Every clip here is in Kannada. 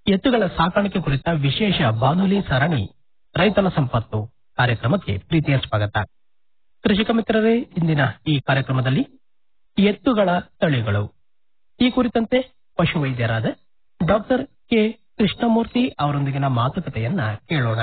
ಎತ್ತುಗಳ ಸಾಕಾಣಿಕೆ ಕುರಿತ ವಿಶೇಷ ಬಾನುಲಿ ಸರಣಿ ರೈತನ ಸಂಪತ್ತು ಕಾರ್ಯಕ್ರಮಕ್ಕೆ ಪ್ರೀತಿಯ ಸ್ವಾಗತ ಕೃಷಿಕ ಮಿತ್ರರೇ ಇಂದಿನ ಈ ಕಾರ್ಯಕ್ರಮದಲ್ಲಿ ಎತ್ತುಗಳ ತಳಿಗಳು ಈ ಕುರಿತಂತೆ ಪಶುವೈದ್ಯರಾದ ಡಾಕ್ಟರ್ ಕೆ ಕೃಷ್ಣಮೂರ್ತಿ ಅವರೊಂದಿಗಿನ ಮಾತುಕತೆಯನ್ನ ಕೇಳೋಣ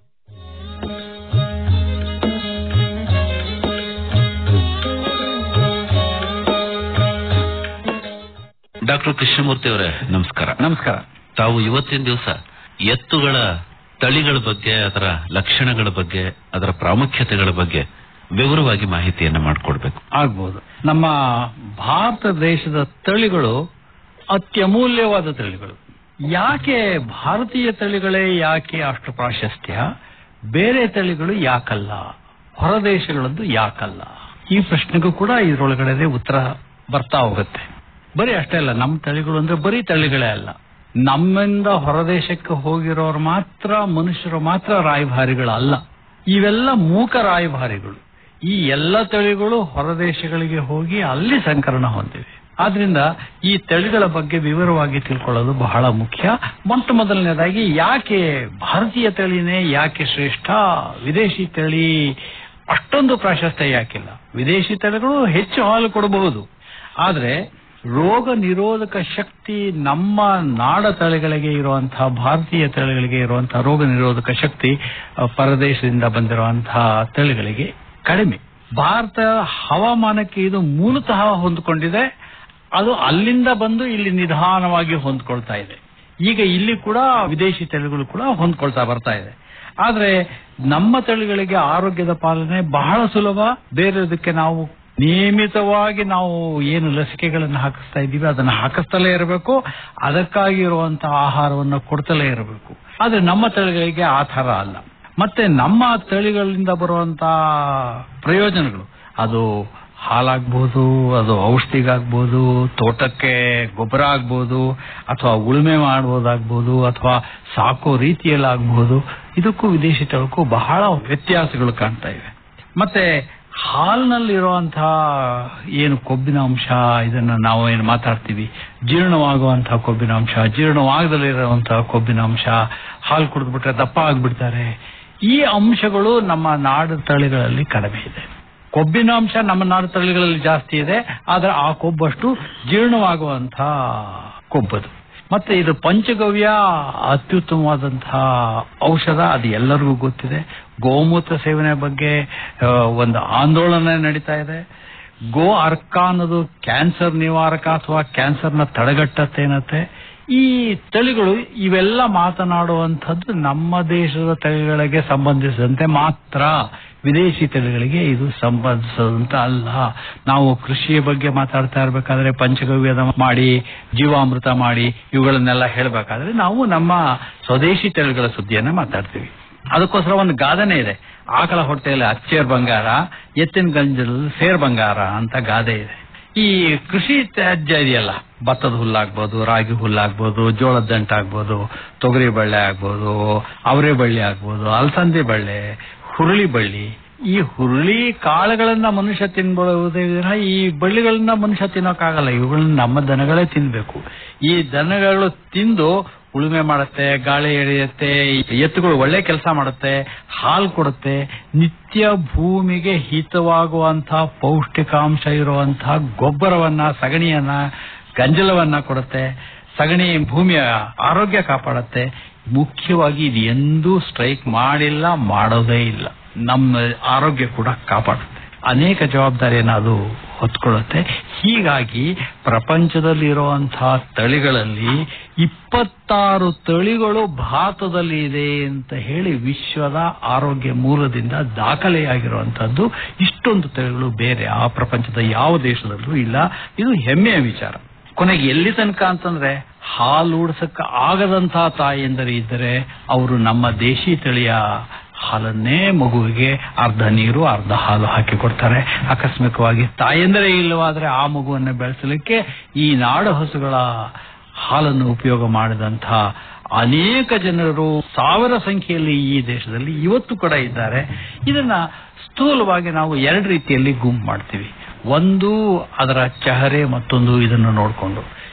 ಡಾಕ್ಟರ್ ಕೃಷ್ಣಮೂರ್ತಿ ಅವರೇ ನಮಸ್ಕಾರ ನಮಸ್ಕಾರ ತಾವು ಇವತ್ತಿನ ದಿವಸ ಎತ್ತುಗಳ ತಳಿಗಳ ಬಗ್ಗೆ ಅದರ ಲಕ್ಷಣಗಳ ಬಗ್ಗೆ ಅದರ ಪ್ರಾಮುಖ್ಯತೆಗಳ ಬಗ್ಗೆ ವಿವರವಾಗಿ ಮಾಹಿತಿಯನ್ನ ಮಾಡಿಕೊಡ್ಬೇಕು ಆಗ್ಬೋದು ನಮ್ಮ ಭಾರತ ದೇಶದ ತಳಿಗಳು ಅತ್ಯಮೂಲ್ಯವಾದ ತಳಿಗಳು ಯಾಕೆ ಭಾರತೀಯ ತಳಿಗಳೇ ಯಾಕೆ ಅಷ್ಟು ಪ್ರಾಶಸ್ತ್ಯ ಬೇರೆ ತಳಿಗಳು ಯಾಕಲ್ಲ ಹೊರದೇಶಗಳದ್ದು ಯಾಕಲ್ಲ ಈ ಪ್ರಶ್ನೆಗೂ ಕೂಡ ಇದರೊಳಗಡೆ ಉತ್ತರ ಬರ್ತಾ ಹೋಗುತ್ತೆ ಬರೀ ಅಷ್ಟೇ ಅಲ್ಲ ನಮ್ಮ ತಳಿಗಳು ಅಂದ್ರೆ ಬರೀ ತಳಿಗಳೇ ಅಲ್ಲ ನಮ್ಮಿಂದ ಹೊರದೇಶಕ್ಕೆ ಹೋಗಿರೋರು ಮಾತ್ರ ಮನುಷ್ಯರು ಮಾತ್ರ ರಾಯಭಾರಿಗಳಲ್ಲ ಇವೆಲ್ಲ ಮೂಕ ರಾಯಭಾರಿಗಳು ಈ ಎಲ್ಲ ತಳಿಗಳು ಹೊರದೇಶಗಳಿಗೆ ಹೋಗಿ ಅಲ್ಲಿ ಸಂಕರಣ ಹೊಂದಿವೆ ಆದ್ರಿಂದ ಈ ತಳಿಗಳ ಬಗ್ಗೆ ವಿವರವಾಗಿ ತಿಳ್ಕೊಳ್ಳೋದು ಬಹಳ ಮುಖ್ಯ ಮೊಟ್ಟ ಮೊದಲನೇದಾಗಿ ಯಾಕೆ ಭಾರತೀಯ ತಳಿನೇ ಯಾಕೆ ಶ್ರೇಷ್ಠ ವಿದೇಶಿ ತಳಿ ಅಷ್ಟೊಂದು ಪ್ರಾಶಸ್ತ್ಯ ಯಾಕಿಲ್ಲ ವಿದೇಶಿ ತಳಿಗಳು ಹೆಚ್ಚು ಹಾಲು ಕೊಡಬಹುದು ಆದ್ರೆ ರೋಗ ನಿರೋಧಕ ಶಕ್ತಿ ನಮ್ಮ ನಾಡ ತಳಿಗಳಿಗೆ ಇರುವಂತಹ ಭಾರತೀಯ ತಳಿಗಳಿಗೆ ಇರುವಂತಹ ರೋಗ ನಿರೋಧಕ ಶಕ್ತಿ ಅ, ಪರದೇಶದಿಂದ ಬಂದಿರುವಂತಹ ತಳಿಗಳಿಗೆ ಕಡಿಮೆ ಭಾರತ ಹವಾಮಾನಕ್ಕೆ ಇದು ಮೂಲತಃ ಹೊಂದಿಕೊಂಡಿದೆ ಅದು ಅಲ್ಲಿಂದ ಬಂದು ಇಲ್ಲಿ ನಿಧಾನವಾಗಿ ಹೊಂದ್ಕೊಳ್ತಾ ಇದೆ ಈಗ ಇಲ್ಲಿ ಕೂಡ ವಿದೇಶಿ ತಳಿಗಳು ಕೂಡ ಹೊಂದ್ಕೊಳ್ತಾ ಬರ್ತಾ ಇದೆ ಆದ್ರೆ ನಮ್ಮ ತಳಿಗಳಿಗೆ ಆರೋಗ್ಯದ ಪಾಲನೆ ಬಹಳ ಸುಲಭ ಬೇರೆದಕ್ಕೆ ನಾವು ನಿಯಮಿತವಾಗಿ ನಾವು ಏನು ಲಸಿಕೆಗಳನ್ನು ಹಾಕಿಸ್ತಾ ಇದ್ದೀವಿ ಅದನ್ನು ಹಾಕಿಸ್ತಲೇ ಇರಬೇಕು ಅದಕ್ಕಾಗಿ ಇರುವಂತಹ ಆಹಾರವನ್ನು ಕೊಡ್ತಲೇ ಇರಬೇಕು ಆದ್ರೆ ನಮ್ಮ ತಳಿಗಳಿಗೆ ಆ ಥರ ಅಲ್ಲ ಮತ್ತೆ ನಮ್ಮ ತಳಿಗಳಿಂದ ಬರುವಂತಹ ಪ್ರಯೋಜನಗಳು ಅದು ಹಾಲಾಗ್ಬೋದು ಅದು ಔಷಧಿಗಾಗ್ಬೋದು ತೋಟಕ್ಕೆ ಗೊಬ್ಬರ ಆಗ್ಬೋದು ಅಥವಾ ಉಳುಮೆ ಮಾಡ್ಬೋದಾಗ್ಬೋದು ಅಥವಾ ಸಾಕೋ ರೀತಿಯಲ್ಲಿ ಆಗ್ಬೋದು ಇದಕ್ಕೂ ವಿದೇಶಿ ತಳಕ್ಕೂ ಬಹಳ ವ್ಯತ್ಯಾಸಗಳು ಕಾಣ್ತಾ ಇವೆ ಮತ್ತೆ ಹಾಲಿನಲ್ಲಿರುವಂತಹ ಏನು ಕೊಬ್ಬಿನ ಅಂಶ ಇದನ್ನ ನಾವು ಏನು ಮಾತಾಡ್ತೀವಿ ಜೀರ್ಣವಾಗುವಂತಹ ಕೊಬ್ಬಿನ ಅಂಶ ಜೀರ್ಣವಾಗದಲ್ಲಿರುವಂತಹ ಕೊಬ್ಬಿನ ಅಂಶ ಹಾಲು ಕುಡಿದ್ಬಿಟ್ರೆ ದಪ್ಪ ಆಗ್ಬಿಡ್ತಾರೆ ಈ ಅಂಶಗಳು ನಮ್ಮ ನಾಡು ತಳಿಗಳಲ್ಲಿ ಕಡಿಮೆ ಇದೆ ಕೊಬ್ಬಿನ ಅಂಶ ನಮ್ಮ ನಾಡು ತಳಿಗಳಲ್ಲಿ ಜಾಸ್ತಿ ಇದೆ ಆದ್ರೆ ಆ ಕೊಬ್ಬಷ್ಟು ಜೀರ್ಣವಾಗುವಂತಹ ಕೊಬ್ಬದು ಮತ್ತೆ ಇದು ಪಂಚಗವ್ಯ ಅತ್ಯುತ್ತಮವಾದಂತಹ ಔಷಧ ಅದು ಎಲ್ಲರಿಗೂ ಗೊತ್ತಿದೆ ಗೋಮೂತ್ರ ಸೇವನೆ ಬಗ್ಗೆ ಆ, ಒಂದು ಆಂದೋಲನ ನಡೀತಾ ಇದೆ ಗೋ ಅರ್ಕ ಅನ್ನೋದು ಕ್ಯಾನ್ಸರ್ ನಿವಾರಕ ಅಥವಾ ಕ್ಯಾನ್ಸರ್ನ ತಡೆಗಟ್ಟತ್ತೇನತ್ತೆ ಈ ತಳಿಗಳು ಇವೆಲ್ಲ ಮಾತನಾಡುವಂಥದ್ದು ನಮ್ಮ ದೇಶದ ತಳಿಗಳಿಗೆ ಸಂಬಂಧಿಸಿದಂತೆ ಮಾತ್ರ ವಿದೇಶಿ ತಳಿಗಳಿಗೆ ಇದು ಸಂಬಂಧಿಸದಂತ ಅಲ್ಲ ನಾವು ಕೃಷಿಯ ಬಗ್ಗೆ ಮಾತಾಡ್ತಾ ಇರ್ಬೇಕಾದ್ರೆ ಪಂಚಗವ್ಯದ ಮಾಡಿ ಜೀವಾಮೃತ ಮಾಡಿ ಇವುಗಳನ್ನೆಲ್ಲ ಹೇಳಬೇಕಾದ್ರೆ ನಾವು ನಮ್ಮ ಸ್ವದೇಶಿ ತಳಿಗಳ ಸುದ್ದಿಯನ್ನ ಮಾತಾಡ್ತೀವಿ ಅದಕ್ಕೋಸ್ಕರ ಒಂದು ಗಾದನೆ ಇದೆ ಆಕಳ ಹೊಟ್ಟೆಯಲ್ಲಿ ಅಚ್ಚೇರ್ ಬಂಗಾರ ಎತ್ತಿನ ಗಂಜಲಲ್ಲಿ ಸೇರ್ ಬಂಗಾರ ಅಂತ ಗಾದೆ ಇದೆ ಈ ಕೃಷಿ ತ್ಯಾಜ್ಯ ಇದೆಯಲ್ಲ ಭತ್ತದ ಹುಲ್ಲಾಗ್ಬೋದು ರಾಗಿ ಹುಲ್ಲಾಗ್ಬೋದು ಜೋಳದ ದಂಟ ಆಗ್ಬೋದು ತೊಗರಿ ಬಳ್ಳೆ ಆಗ್ಬೋದು ಅವರೆ ಬಳ್ಳಿ ಆಗ್ಬೋದು ಅಲಸಂದಿ ಬಳ್ಳೆ ಹುರುಳಿ ಬಳ್ಳಿ ಈ ಹುರುಳಿ ಕಾಳುಗಳನ್ನ ಮನುಷ್ಯ ತಿನ್ಬಹುದೇ ವಿನ ಈ ಬಳ್ಳಿಗಳನ್ನ ಮನುಷ್ಯ ತಿನ್ನೋಕ್ಕಾಗಲ್ಲ ಇವುಗಳನ್ನ ನಮ್ಮ ದನಗಳೇ ತಿನ್ಬೇಕು ಈ ದನಗಳು ತಿಂದು ಉಳುಮೆ ಮಾಡುತ್ತೆ ಗಾಳಿ ಎಳೆಯುತ್ತೆ ಎತ್ತುಗಳು ಒಳ್ಳೆ ಕೆಲಸ ಮಾಡುತ್ತೆ ಹಾಲು ಕೊಡುತ್ತೆ ನಿತ್ಯ ಭೂಮಿಗೆ ಹಿತವಾಗುವಂತಹ ಪೌಷ್ಟಿಕಾಂಶ ಇರುವಂತಹ ಗೊಬ್ಬರವನ್ನ ಸಗಣಿಯನ್ನ ಗಂಜಲವನ್ನ ಕೊಡುತ್ತೆ ಸಗಣಿ ಭೂಮಿಯ ಆರೋಗ್ಯ ಕಾಪಾಡುತ್ತೆ ಮುಖ್ಯವಾಗಿ ಇದು ಎಂದೂ ಸ್ಟ್ರೈಕ್ ಮಾಡಿಲ್ಲ ಮಾಡೋದೇ ಇಲ್ಲ ನಮ್ಮ ಆರೋಗ್ಯ ಕೂಡ ಕಾಪಾಡುತ್ತೆ ಅನೇಕ ಜವಾಬ್ದಾರಿಯನ್ನು ಅದು ಹೊತ್ಕೊಳ್ಳುತ್ತೆ ಹೀಗಾಗಿ ಪ್ರಪಂಚದಲ್ಲಿ ಇರುವಂತಹ ತಳಿಗಳಲ್ಲಿ ಇಪ್ಪತ್ತಾರು ತಳಿಗಳು ಭಾರತದಲ್ಲಿ ಇದೆ ಅಂತ ಹೇಳಿ ವಿಶ್ವದ ಆರೋಗ್ಯ ಮೂಲದಿಂದ ದಾಖಲೆಯಾಗಿರುವಂತಹದ್ದು ಇಷ್ಟೊಂದು ತಳಿಗಳು ಬೇರೆ ಆ ಪ್ರಪಂಚದ ಯಾವ ದೇಶದಲ್ಲೂ ಇಲ್ಲ ಇದು ಹೆಮ್ಮೆಯ ವಿಚಾರ ಕೊನೆಗೆ ಎಲ್ಲಿ ತನಕ ಅಂತಂದ್ರೆ ಹಾಲು ಉಡ್ಸಕ್ಕೆ ಆಗದಂತಹ ತಾಯಿಯಂದರೆ ಇದ್ದರೆ ಅವರು ನಮ್ಮ ದೇಶಿ ತಳಿಯ ಹಾಲನ್ನೇ ಮಗುವಿಗೆ ಅರ್ಧ ನೀರು ಅರ್ಧ ಹಾಲು ಹಾಕಿ ಕೊಡ್ತಾರೆ ಆಕಸ್ಮಿಕವಾಗಿ ತಾಯಂದರೆ ಇಲ್ಲವಾದ್ರೆ ಆ ಮಗುವನ್ನು ಬೆಳೆಸಲಿಕ್ಕೆ ಈ ನಾಡು ಹಸುಗಳ ಹಾಲನ್ನು ಉಪಯೋಗ ಮಾಡಿದಂತಹ ಅನೇಕ ಜನರು ಸಾವಿರ ಸಂಖ್ಯೆಯಲ್ಲಿ ಈ ದೇಶದಲ್ಲಿ ಇವತ್ತು ಕೂಡ ಇದ್ದಾರೆ ಇದನ್ನ ಸ್ಥೂಲವಾಗಿ ನಾವು ಎರಡು ರೀತಿಯಲ್ಲಿ ಗುಂಪು ಮಾಡ್ತೀವಿ ಒಂದು ಅದರ ಚಹರೆ ಮತ್ತೊಂದು ಇದನ್ನು ನೋಡಿಕೊಂಡು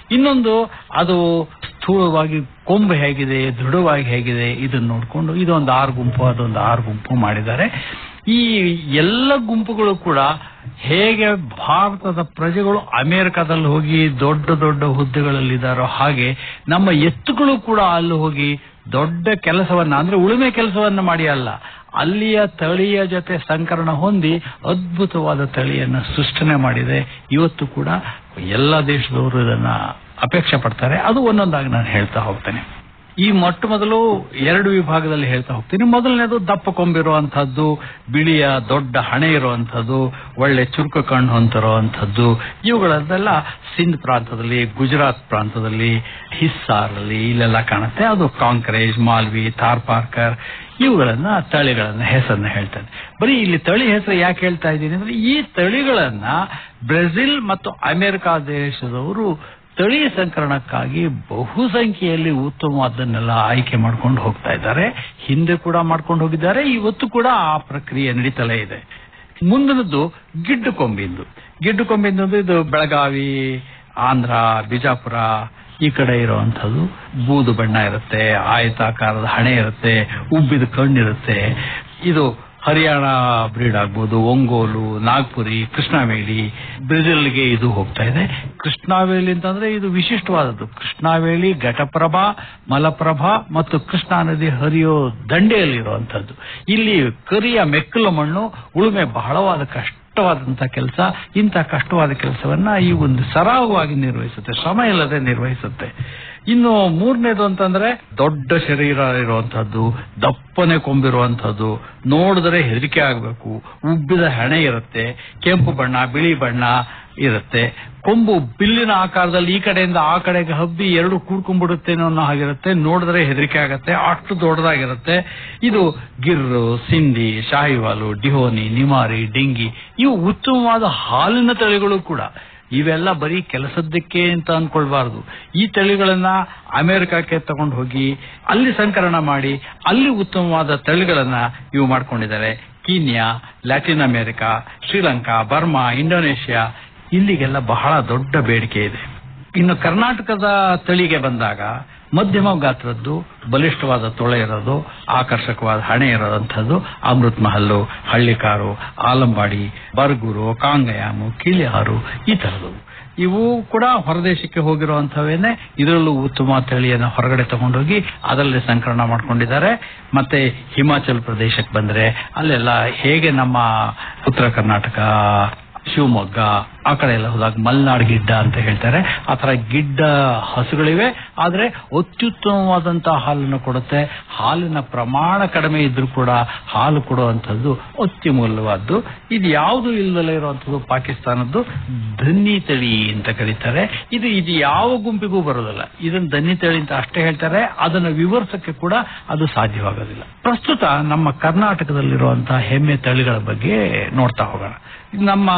ಇನ್ನೊಂದು ಅದು ಸ್ಥೂಲವಾಗಿ ಕೊಂಬು ಹೇಗಿದೆ ದೃಢವಾಗಿ ಹೇಗಿದೆ ಇದನ್ನ ನೋಡಿಕೊಂಡು ಇದೊಂದು ಆರು ಗುಂಪು ಅದೊಂದು ಆರು ಗುಂಪು ಮಾಡಿದ್ದಾರೆ ಈ ಎಲ್ಲ ಗುಂಪುಗಳು ಕೂಡ ಹೇಗೆ ಭಾರತದ ಪ್ರಜೆಗಳು ಅಮೆರಿಕದಲ್ಲಿ ಹೋಗಿ ದೊಡ್ಡ ದೊಡ್ಡ ಹುದ್ದೆಗಳಲ್ಲಿದ್ದಾರೋ ಹಾಗೆ ನಮ್ಮ ಎತ್ತುಗಳು ಕೂಡ ಅಲ್ಲಿ ಹೋಗಿ ದೊಡ್ಡ ಕೆಲಸವನ್ನ ಅಂದ್ರೆ ಉಳುಮೆ ಕೆಲಸವನ್ನ ಮಾಡಿ ಅಲ್ಲ ಅಲ್ಲಿಯ ತಳಿಯ ಜೊತೆ ಸಂಕರಣ ಹೊಂದಿ ಅದ್ಭುತವಾದ ತಳಿಯನ್ನ ಸೃಷ್ಟನೆ ಮಾಡಿದೆ ಇವತ್ತು ಕೂಡ ಎಲ್ಲ ದೇಶದವರು ಇದನ್ನ ಅಪೇಕ್ಷೆ ಪಡ್ತಾರೆ ಅದು ಒಂದೊಂದಾಗಿ ನಾನು ಹೇಳ್ತಾ ಹೋಗ್ತೇನೆ ಈ ಮೊಟ್ಟ ಮೊದಲು ಎರಡು ವಿಭಾಗದಲ್ಲಿ ಹೇಳ್ತಾ ಹೋಗ್ತೀನಿ ಮೊದಲನೇದು ದಪ್ಪ ಕೊಂಬಿರುವಂತಹದ್ದು ಬಿಳಿಯ ದೊಡ್ಡ ಹಣೆ ಇರುವಂತಹದ್ದು ಒಳ್ಳೆ ಚುರುಕು ಕಣ್ಣು ಹೊಂದಿರುವಂತಹದ್ದು ಇವುಗಳನ್ನೆಲ್ಲ ಸಿಂಧ್ ಪ್ರಾಂತದಲ್ಲಿ ಗುಜರಾತ್ ಪ್ರಾಂತದಲ್ಲಿ ಹಿಸ್ಸಾರಲ್ಲಿ ಇಲ್ಲೆಲ್ಲ ಕಾಣುತ್ತೆ ಅದು ಕಾಂಕ್ರೇಜ್ ಮಾಲ್ವಿ ಥಾರ್ಪಾರ್ಕರ್ ಇವುಗಳನ್ನ ತಳಿಗಳನ್ನ ಹೆಸರನ್ನ ಹೇಳ್ತಾನೆ ಬರೀ ಇಲ್ಲಿ ತಳಿ ಹೆಸರು ಯಾಕೆ ಹೇಳ್ತಾ ಇದ್ದೀನಿ ಅಂದ್ರೆ ಈ ತಳಿಗಳನ್ನ ಬ್ರೆಜಿಲ್ ಮತ್ತು ಅಮೆರಿಕ ದೇಶದವರು ತಳಿ ಸಂಕರಣಕ್ಕಾಗಿ ಬಹುಸಂಖ್ಯೆಯಲ್ಲಿ ಉತ್ತಮವಾದನ್ನೆಲ್ಲ ಆಯ್ಕೆ ಮಾಡ್ಕೊಂಡು ಹೋಗ್ತಾ ಇದ್ದಾರೆ ಹಿಂದೆ ಕೂಡ ಮಾಡ್ಕೊಂಡು ಹೋಗಿದ್ದಾರೆ ಇವತ್ತು ಕೂಡ ಆ ಪ್ರಕ್ರಿಯೆ ನಡೀತಲೇ ಇದೆ ಮುಂದಿನದ್ದು ಗಿಡ್ಡು ಕೊಂಬಿಂದು ಗಿಡ್ಡು ಕೊಂಬಿಂದು ಅಂದ್ರೆ ಇದು ಬೆಳಗಾವಿ ಆಂಧ್ರ ಬಿಜಾಪುರ ಈ ಕಡೆ ಇರುವಂತದ್ದು ಬೂದು ಬಣ್ಣ ಇರುತ್ತೆ ಆಯತಾಕಾರದ ಹಣೆ ಇರುತ್ತೆ ಉಬ್ಬಿದ ಕಣ್ಣಿರುತ್ತೆ ಇದು ಹರಿಯಾಣ ಬ್ರೀಡ್ ಆಗ್ಬೋದು ಒಂಗೋಲು ನಾಗ್ಪುರಿ ಕೃಷ್ಣಾವೇಲಿ ಬ್ರೆಜಿಲ್ಗೆ ಇದು ಹೋಗ್ತಾ ಇದೆ ಕೃಷ್ಣಾವೇಲಿ ಅಂತಂದ್ರೆ ಇದು ವಿಶಿಷ್ಟವಾದದ್ದು ಕೃಷ್ಣಾವೇಲಿ ಘಟಪ್ರಭಾ ಮಲಪ್ರಭಾ ಮತ್ತು ಕೃಷ್ಣಾ ನದಿ ಹರಿಯೋ ದಂಡೆಯಲ್ಲಿರುವಂತದ್ದು ಇಲ್ಲಿ ಕರಿಯ ಮೆಕ್ಕಲು ಮಣ್ಣು ಉಳುಮೆ ಬಹಳವಾದ ಕಷ್ಟವಾದಂತಹ ಕೆಲಸ ಇಂತಹ ಕಷ್ಟವಾದ ಕೆಲಸವನ್ನ ಈ ಒಂದು ಸರಾಗವಾಗಿ ನಿರ್ವಹಿಸುತ್ತೆ ಶ್ರಮ ಇಲ್ಲದೆ ನಿರ್ವಹಿಸುತ್ತೆ ಇನ್ನು ಮೂರನೇದು ಅಂತಂದ್ರೆ ದೊಡ್ಡ ಶರೀರ ಇರುವಂತಹದ್ದು ದಪ್ಪನೆ ಕೊಂಬಿರುವಂತಹದ್ದು ನೋಡಿದ್ರೆ ಹೆದರಿಕೆ ಆಗಬೇಕು ಉಬ್ಬಿದ ಹಣೆ ಇರುತ್ತೆ ಕೆಂಪು ಬಣ್ಣ ಬಿಳಿ ಬಣ್ಣ ಇರುತ್ತೆ ಕೊಂಬು ಬಿಲ್ಲಿನ ಆಕಾರದಲ್ಲಿ ಈ ಕಡೆಯಿಂದ ಆ ಕಡೆಗೆ ಹಬ್ಬಿ ಎರಡು ಕೂಡ್ಕೊಂಡ್ಬಿಡುತ್ತೇನೋ ಅನ್ನೋ ಹಾಗಿರುತ್ತೆ ನೋಡಿದ್ರೆ ಹೆದರಿಕೆ ಆಗತ್ತೆ ಅಷ್ಟು ದೊಡ್ಡದಾಗಿರುತ್ತೆ ಇದು ಗಿರ್ರು ಸಿಂಧಿ ಶಾಹಿವಾಲು ಡಿಹೋನಿ ನಿಮಾರಿ ಡಿಂಗಿ ಇವು ಉತ್ತಮವಾದ ಹಾಲಿನ ತಳಿಗಳು ಕೂಡ ಇವೆಲ್ಲ ಬರೀ ಕೆಲಸದ್ದಕ್ಕೆ ಅಂತ ಅನ್ಕೊಳ್ಬಾರ್ದು ಈ ತಳಿಗಳನ್ನ ಅಮೆರಿಕಕ್ಕೆ ತಗೊಂಡು ಹೋಗಿ ಅಲ್ಲಿ ಸಂಕಲನ ಮಾಡಿ ಅಲ್ಲಿ ಉತ್ತಮವಾದ ತಳಿಗಳನ್ನ ಇವು ಮಾಡ್ಕೊಂಡಿದ್ದಾರೆ Kenya Latin America Sri Lanka Burma Indonesia ಇಲ್ಲಿಗೆಲ್ಲ ಬಹಳ ದೊಡ್ಡ ಬೇಡಿಕೆ ಇದೆ ಇನ್ನು ಕರ್ನಾಟಕದ ತಳಿಗೆ ಬಂದಾಗ ಮಧ್ಯಮ ಗಾತ್ರದ್ದು ಬಲಿಷ್ಠವಾದ ತೊಳೆ ಇರೋದು ಆಕರ್ಷಕವಾದ ಹಣೆ ಇರೋದಂಥದ್ದು ಅಮೃತ್ ಮಹಲ್ಲು ಹಳ್ಳಿಕಾರು ಆಲಂಬಾಡಿ ಬರ್ಗೂರು ಕಾಂಗಯಾಮು ಕಿಳಿಹಾರು ಈ ತರದವು ಇವು ಕೂಡ ಹೊರದೇಶಕ್ಕೆ ಹೋಗಿರುವಂತವೇನೆ ಇದರಲ್ಲೂ ಉತ್ತಮ ತಳಿಯನ್ನು ಹೊರಗಡೆ ತಗೊಂಡೋಗಿ ಅದರಲ್ಲಿ ಸಂಕಲನ ಮಾಡ್ಕೊಂಡಿದ್ದಾರೆ ಮತ್ತೆ ಹಿಮಾಚಲ್ ಪ್ರದೇಶಕ್ಕೆ ಬಂದ್ರೆ ಅಲ್ಲೆಲ್ಲ ಹೇಗೆ ನಮ್ಮ ಉತ್ತರ ಕರ್ನಾಟಕ ಶಿವಮೊಗ್ಗ ಆ ಕಡೆ ಎಲ್ಲ ಹೋದಾಗ ಮಲ್ನಾಡ್ ಗಿಡ್ಡ ಅಂತ ಹೇಳ್ತಾರೆ ಆ ತರ ಗಿಡ್ಡ ಹಸುಗಳಿವೆ ಆದ್ರೆ ಅತ್ಯುತ್ತಮವಾದಂತಹ ಹಾಲನ್ನು ಕೊಡುತ್ತೆ ಹಾಲಿನ ಪ್ರಮಾಣ ಕಡಿಮೆ ಇದ್ರೂ ಕೂಡ ಹಾಲು ಕೊಡುವಂತದ್ದು ಅತ್ಯಮೂಲ್ಯವಾದ್ದು ಇದು ಯಾವುದು ಇಲ್ಲದಲ್ಲೇ ಇರುವಂತದ್ದು ಪಾಕಿಸ್ತಾನದ್ದು ಧನ್ನಿ ತಳಿ ಅಂತ ಕರೀತಾರೆ ಇದು ಇದು ಯಾವ ಗುಂಪಿಗೂ ಬರೋದಿಲ್ಲ ಇದನ್ನ ಧನ್ನಿ ತಳಿ ಅಂತ ಅಷ್ಟೇ ಹೇಳ್ತಾರೆ ಅದನ್ನು ವಿವರಿಸಕ್ಕೆ ಕೂಡ ಅದು ಸಾಧ್ಯವಾಗೋದಿಲ್ಲ ಪ್ರಸ್ತುತ ನಮ್ಮ ಕರ್ನಾಟಕದಲ್ಲಿರುವಂತಹ ಹೆಮ್ಮೆ ತಳಿಗಳ ಬಗ್ಗೆ ನೋಡ್ತಾ ಹೋಗೋಣ ನಮ್ಮ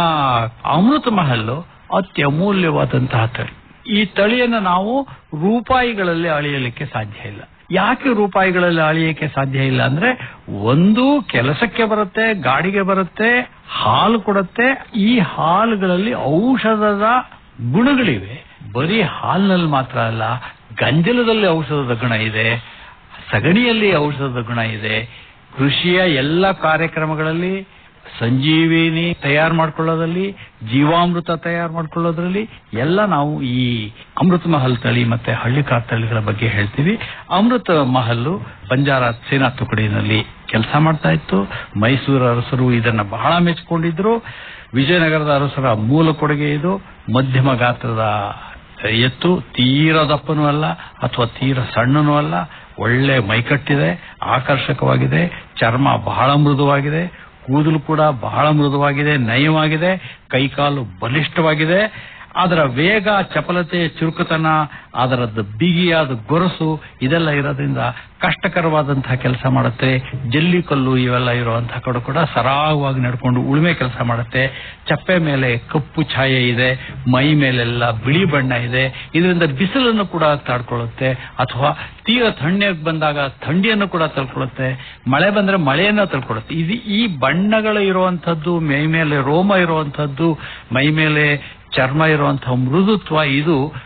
ಅಮೃತ ಮಹಲ್ಲು ಅತ್ಯಮೂಲ್ಯವಾದಂತಹ ತಳಿ ಈ ತಳಿಯನ್ನು ನಾವು ರೂಪಾಯಿಗಳಲ್ಲಿ ಅಳೆಯಲಿಕ್ಕೆ ಸಾಧ್ಯ ಇಲ್ಲ ಯಾಕೆ ರೂಪಾಯಿಗಳಲ್ಲಿ ಅಳಿಯಕ್ಕೆ ಸಾಧ್ಯ ಇಲ್ಲ ಅಂದ್ರೆ ಒಂದು ಕೆಲಸಕ್ಕೆ ಬರುತ್ತೆ ಗಾಡಿಗೆ ಬರುತ್ತೆ ಹಾಲು ಕೊಡುತ್ತೆ ಈ ಹಾಲುಗಳಲ್ಲಿ ಔಷಧದ ಗುಣಗಳಿವೆ ಬರೀ ಹಾಲಿನಲ್ಲಿ ಮಾತ್ರ ಅಲ್ಲ ಗಂಜಲದಲ್ಲಿ ಔಷಧದ ಗುಣ ಇದೆ ಸಗಣಿಯಲ್ಲಿ ಔಷಧದ ಗುಣ ಇದೆ ಕೃಷಿಯ ಎಲ್ಲ ಕಾರ್ಯಕ್ರಮಗಳಲ್ಲಿ ಸಂಜೀವಿನಿ ತಯಾರು ಮಾಡ್ಕೊಳ್ಳೋದ್ರಲ್ಲಿ ಜೀವಾಮೃತ ತಯಾರು ಮಾಡ್ಕೊಳ್ಳೋದ್ರಲ್ಲಿ ಎಲ್ಲ ನಾವು ಈ ಅಮೃತ ಮಹಲ್ ತಳಿ ಮತ್ತೆ ಹಳ್ಳಿಕಾರ್ ತಳಿಗಳ ಬಗ್ಗೆ ಹೇಳ್ತೀವಿ ಅಮೃತ ಮಹಲ್ಲು ಬಂಜಾರ ಸೇನಾ ತುಕಡಿನಲ್ಲಿ ಕೆಲಸ ಮಾಡ್ತಾ ಇತ್ತು ಮೈಸೂರು ಅರಸರು ಇದನ್ನ ಬಹಳ ಮೆಚ್ಚಿಕೊಂಡಿದ್ರು ವಿಜಯನಗರದ ಅರಸರ ಮೂಲ ಕೊಡುಗೆ ಇದು ಮಧ್ಯಮ ಗಾತ್ರದ ಎತ್ತು ತೀರ ದಪ್ಪನೂ ಅಲ್ಲ ಅಥವಾ ತೀರ ಸಣ್ಣನೂ ಅಲ್ಲ ಒಳ್ಳೆ ಮೈಕಟ್ಟಿದೆ ಆಕರ್ಷಕವಾಗಿದೆ ಚರ್ಮ ಬಹಳ ಮೃದುವಾಗಿದೆ ಕೂದಲು ಕೂಡ ಬಹಳ ಮೃದುವಾಗಿದೆ ನಯವಾಗಿದೆ ಕೈಕಾಲು ಬಲಿಷ್ಠವಾಗಿದೆ ಅದರ ವೇಗ ಚಪಲತೆ ಚುರುಕುತನ ಅದರದ್ದು ಬಿಗಿಯಾದ ಗೊರಸು ಇದೆಲ್ಲ ಇರೋದ್ರಿಂದ ಕಷ್ಟಕರವಾದಂತಹ ಕೆಲಸ ಮಾಡುತ್ತೆ ಜಲ್ಲಿ ಕಲ್ಲು ಇವೆಲ್ಲ ಇರುವಂತಹ ಕಡೆ ಕೂಡ ಸರಾಗವಾಗಿ ನಡ್ಕೊಂಡು ಉಳುಮೆ ಕೆಲಸ ಮಾಡುತ್ತೆ ಚಪ್ಪೆ ಮೇಲೆ ಕಪ್ಪು ಛಾಯೆ ಇದೆ ಮೈ ಮೇಲೆಲ್ಲ ಬಿಳಿ ಬಣ್ಣ ಇದೆ ಇದರಿಂದ ಬಿಸಿಲನ್ನು ಕೂಡ ತಾಡ್ಕೊಳ್ಳುತ್ತೆ ಅಥವಾ ತೀರ ಥಂಡಿಯಾಗಿ ಬಂದಾಗ ಥಂಡಿಯನ್ನು ಕೂಡ ತಳ್ಕೊಳ್ಳುತ್ತೆ ಮಳೆ ಬಂದ್ರೆ ಮಳೆಯನ್ನ ತಳ್ಕೊಳ್ಳುತ್ತೆ ಇದು ಈ ಬಣ್ಣಗಳು ಇರುವಂತದ್ದು ಮೈ ಮೇಲೆ ರೋಮ ಇರುವಂತದ್ದು ಮೈ ಮೇಲೆ ಚರ್ಮ ಇರುವಂತಹ ಮೃದುತ್ವ ಇದು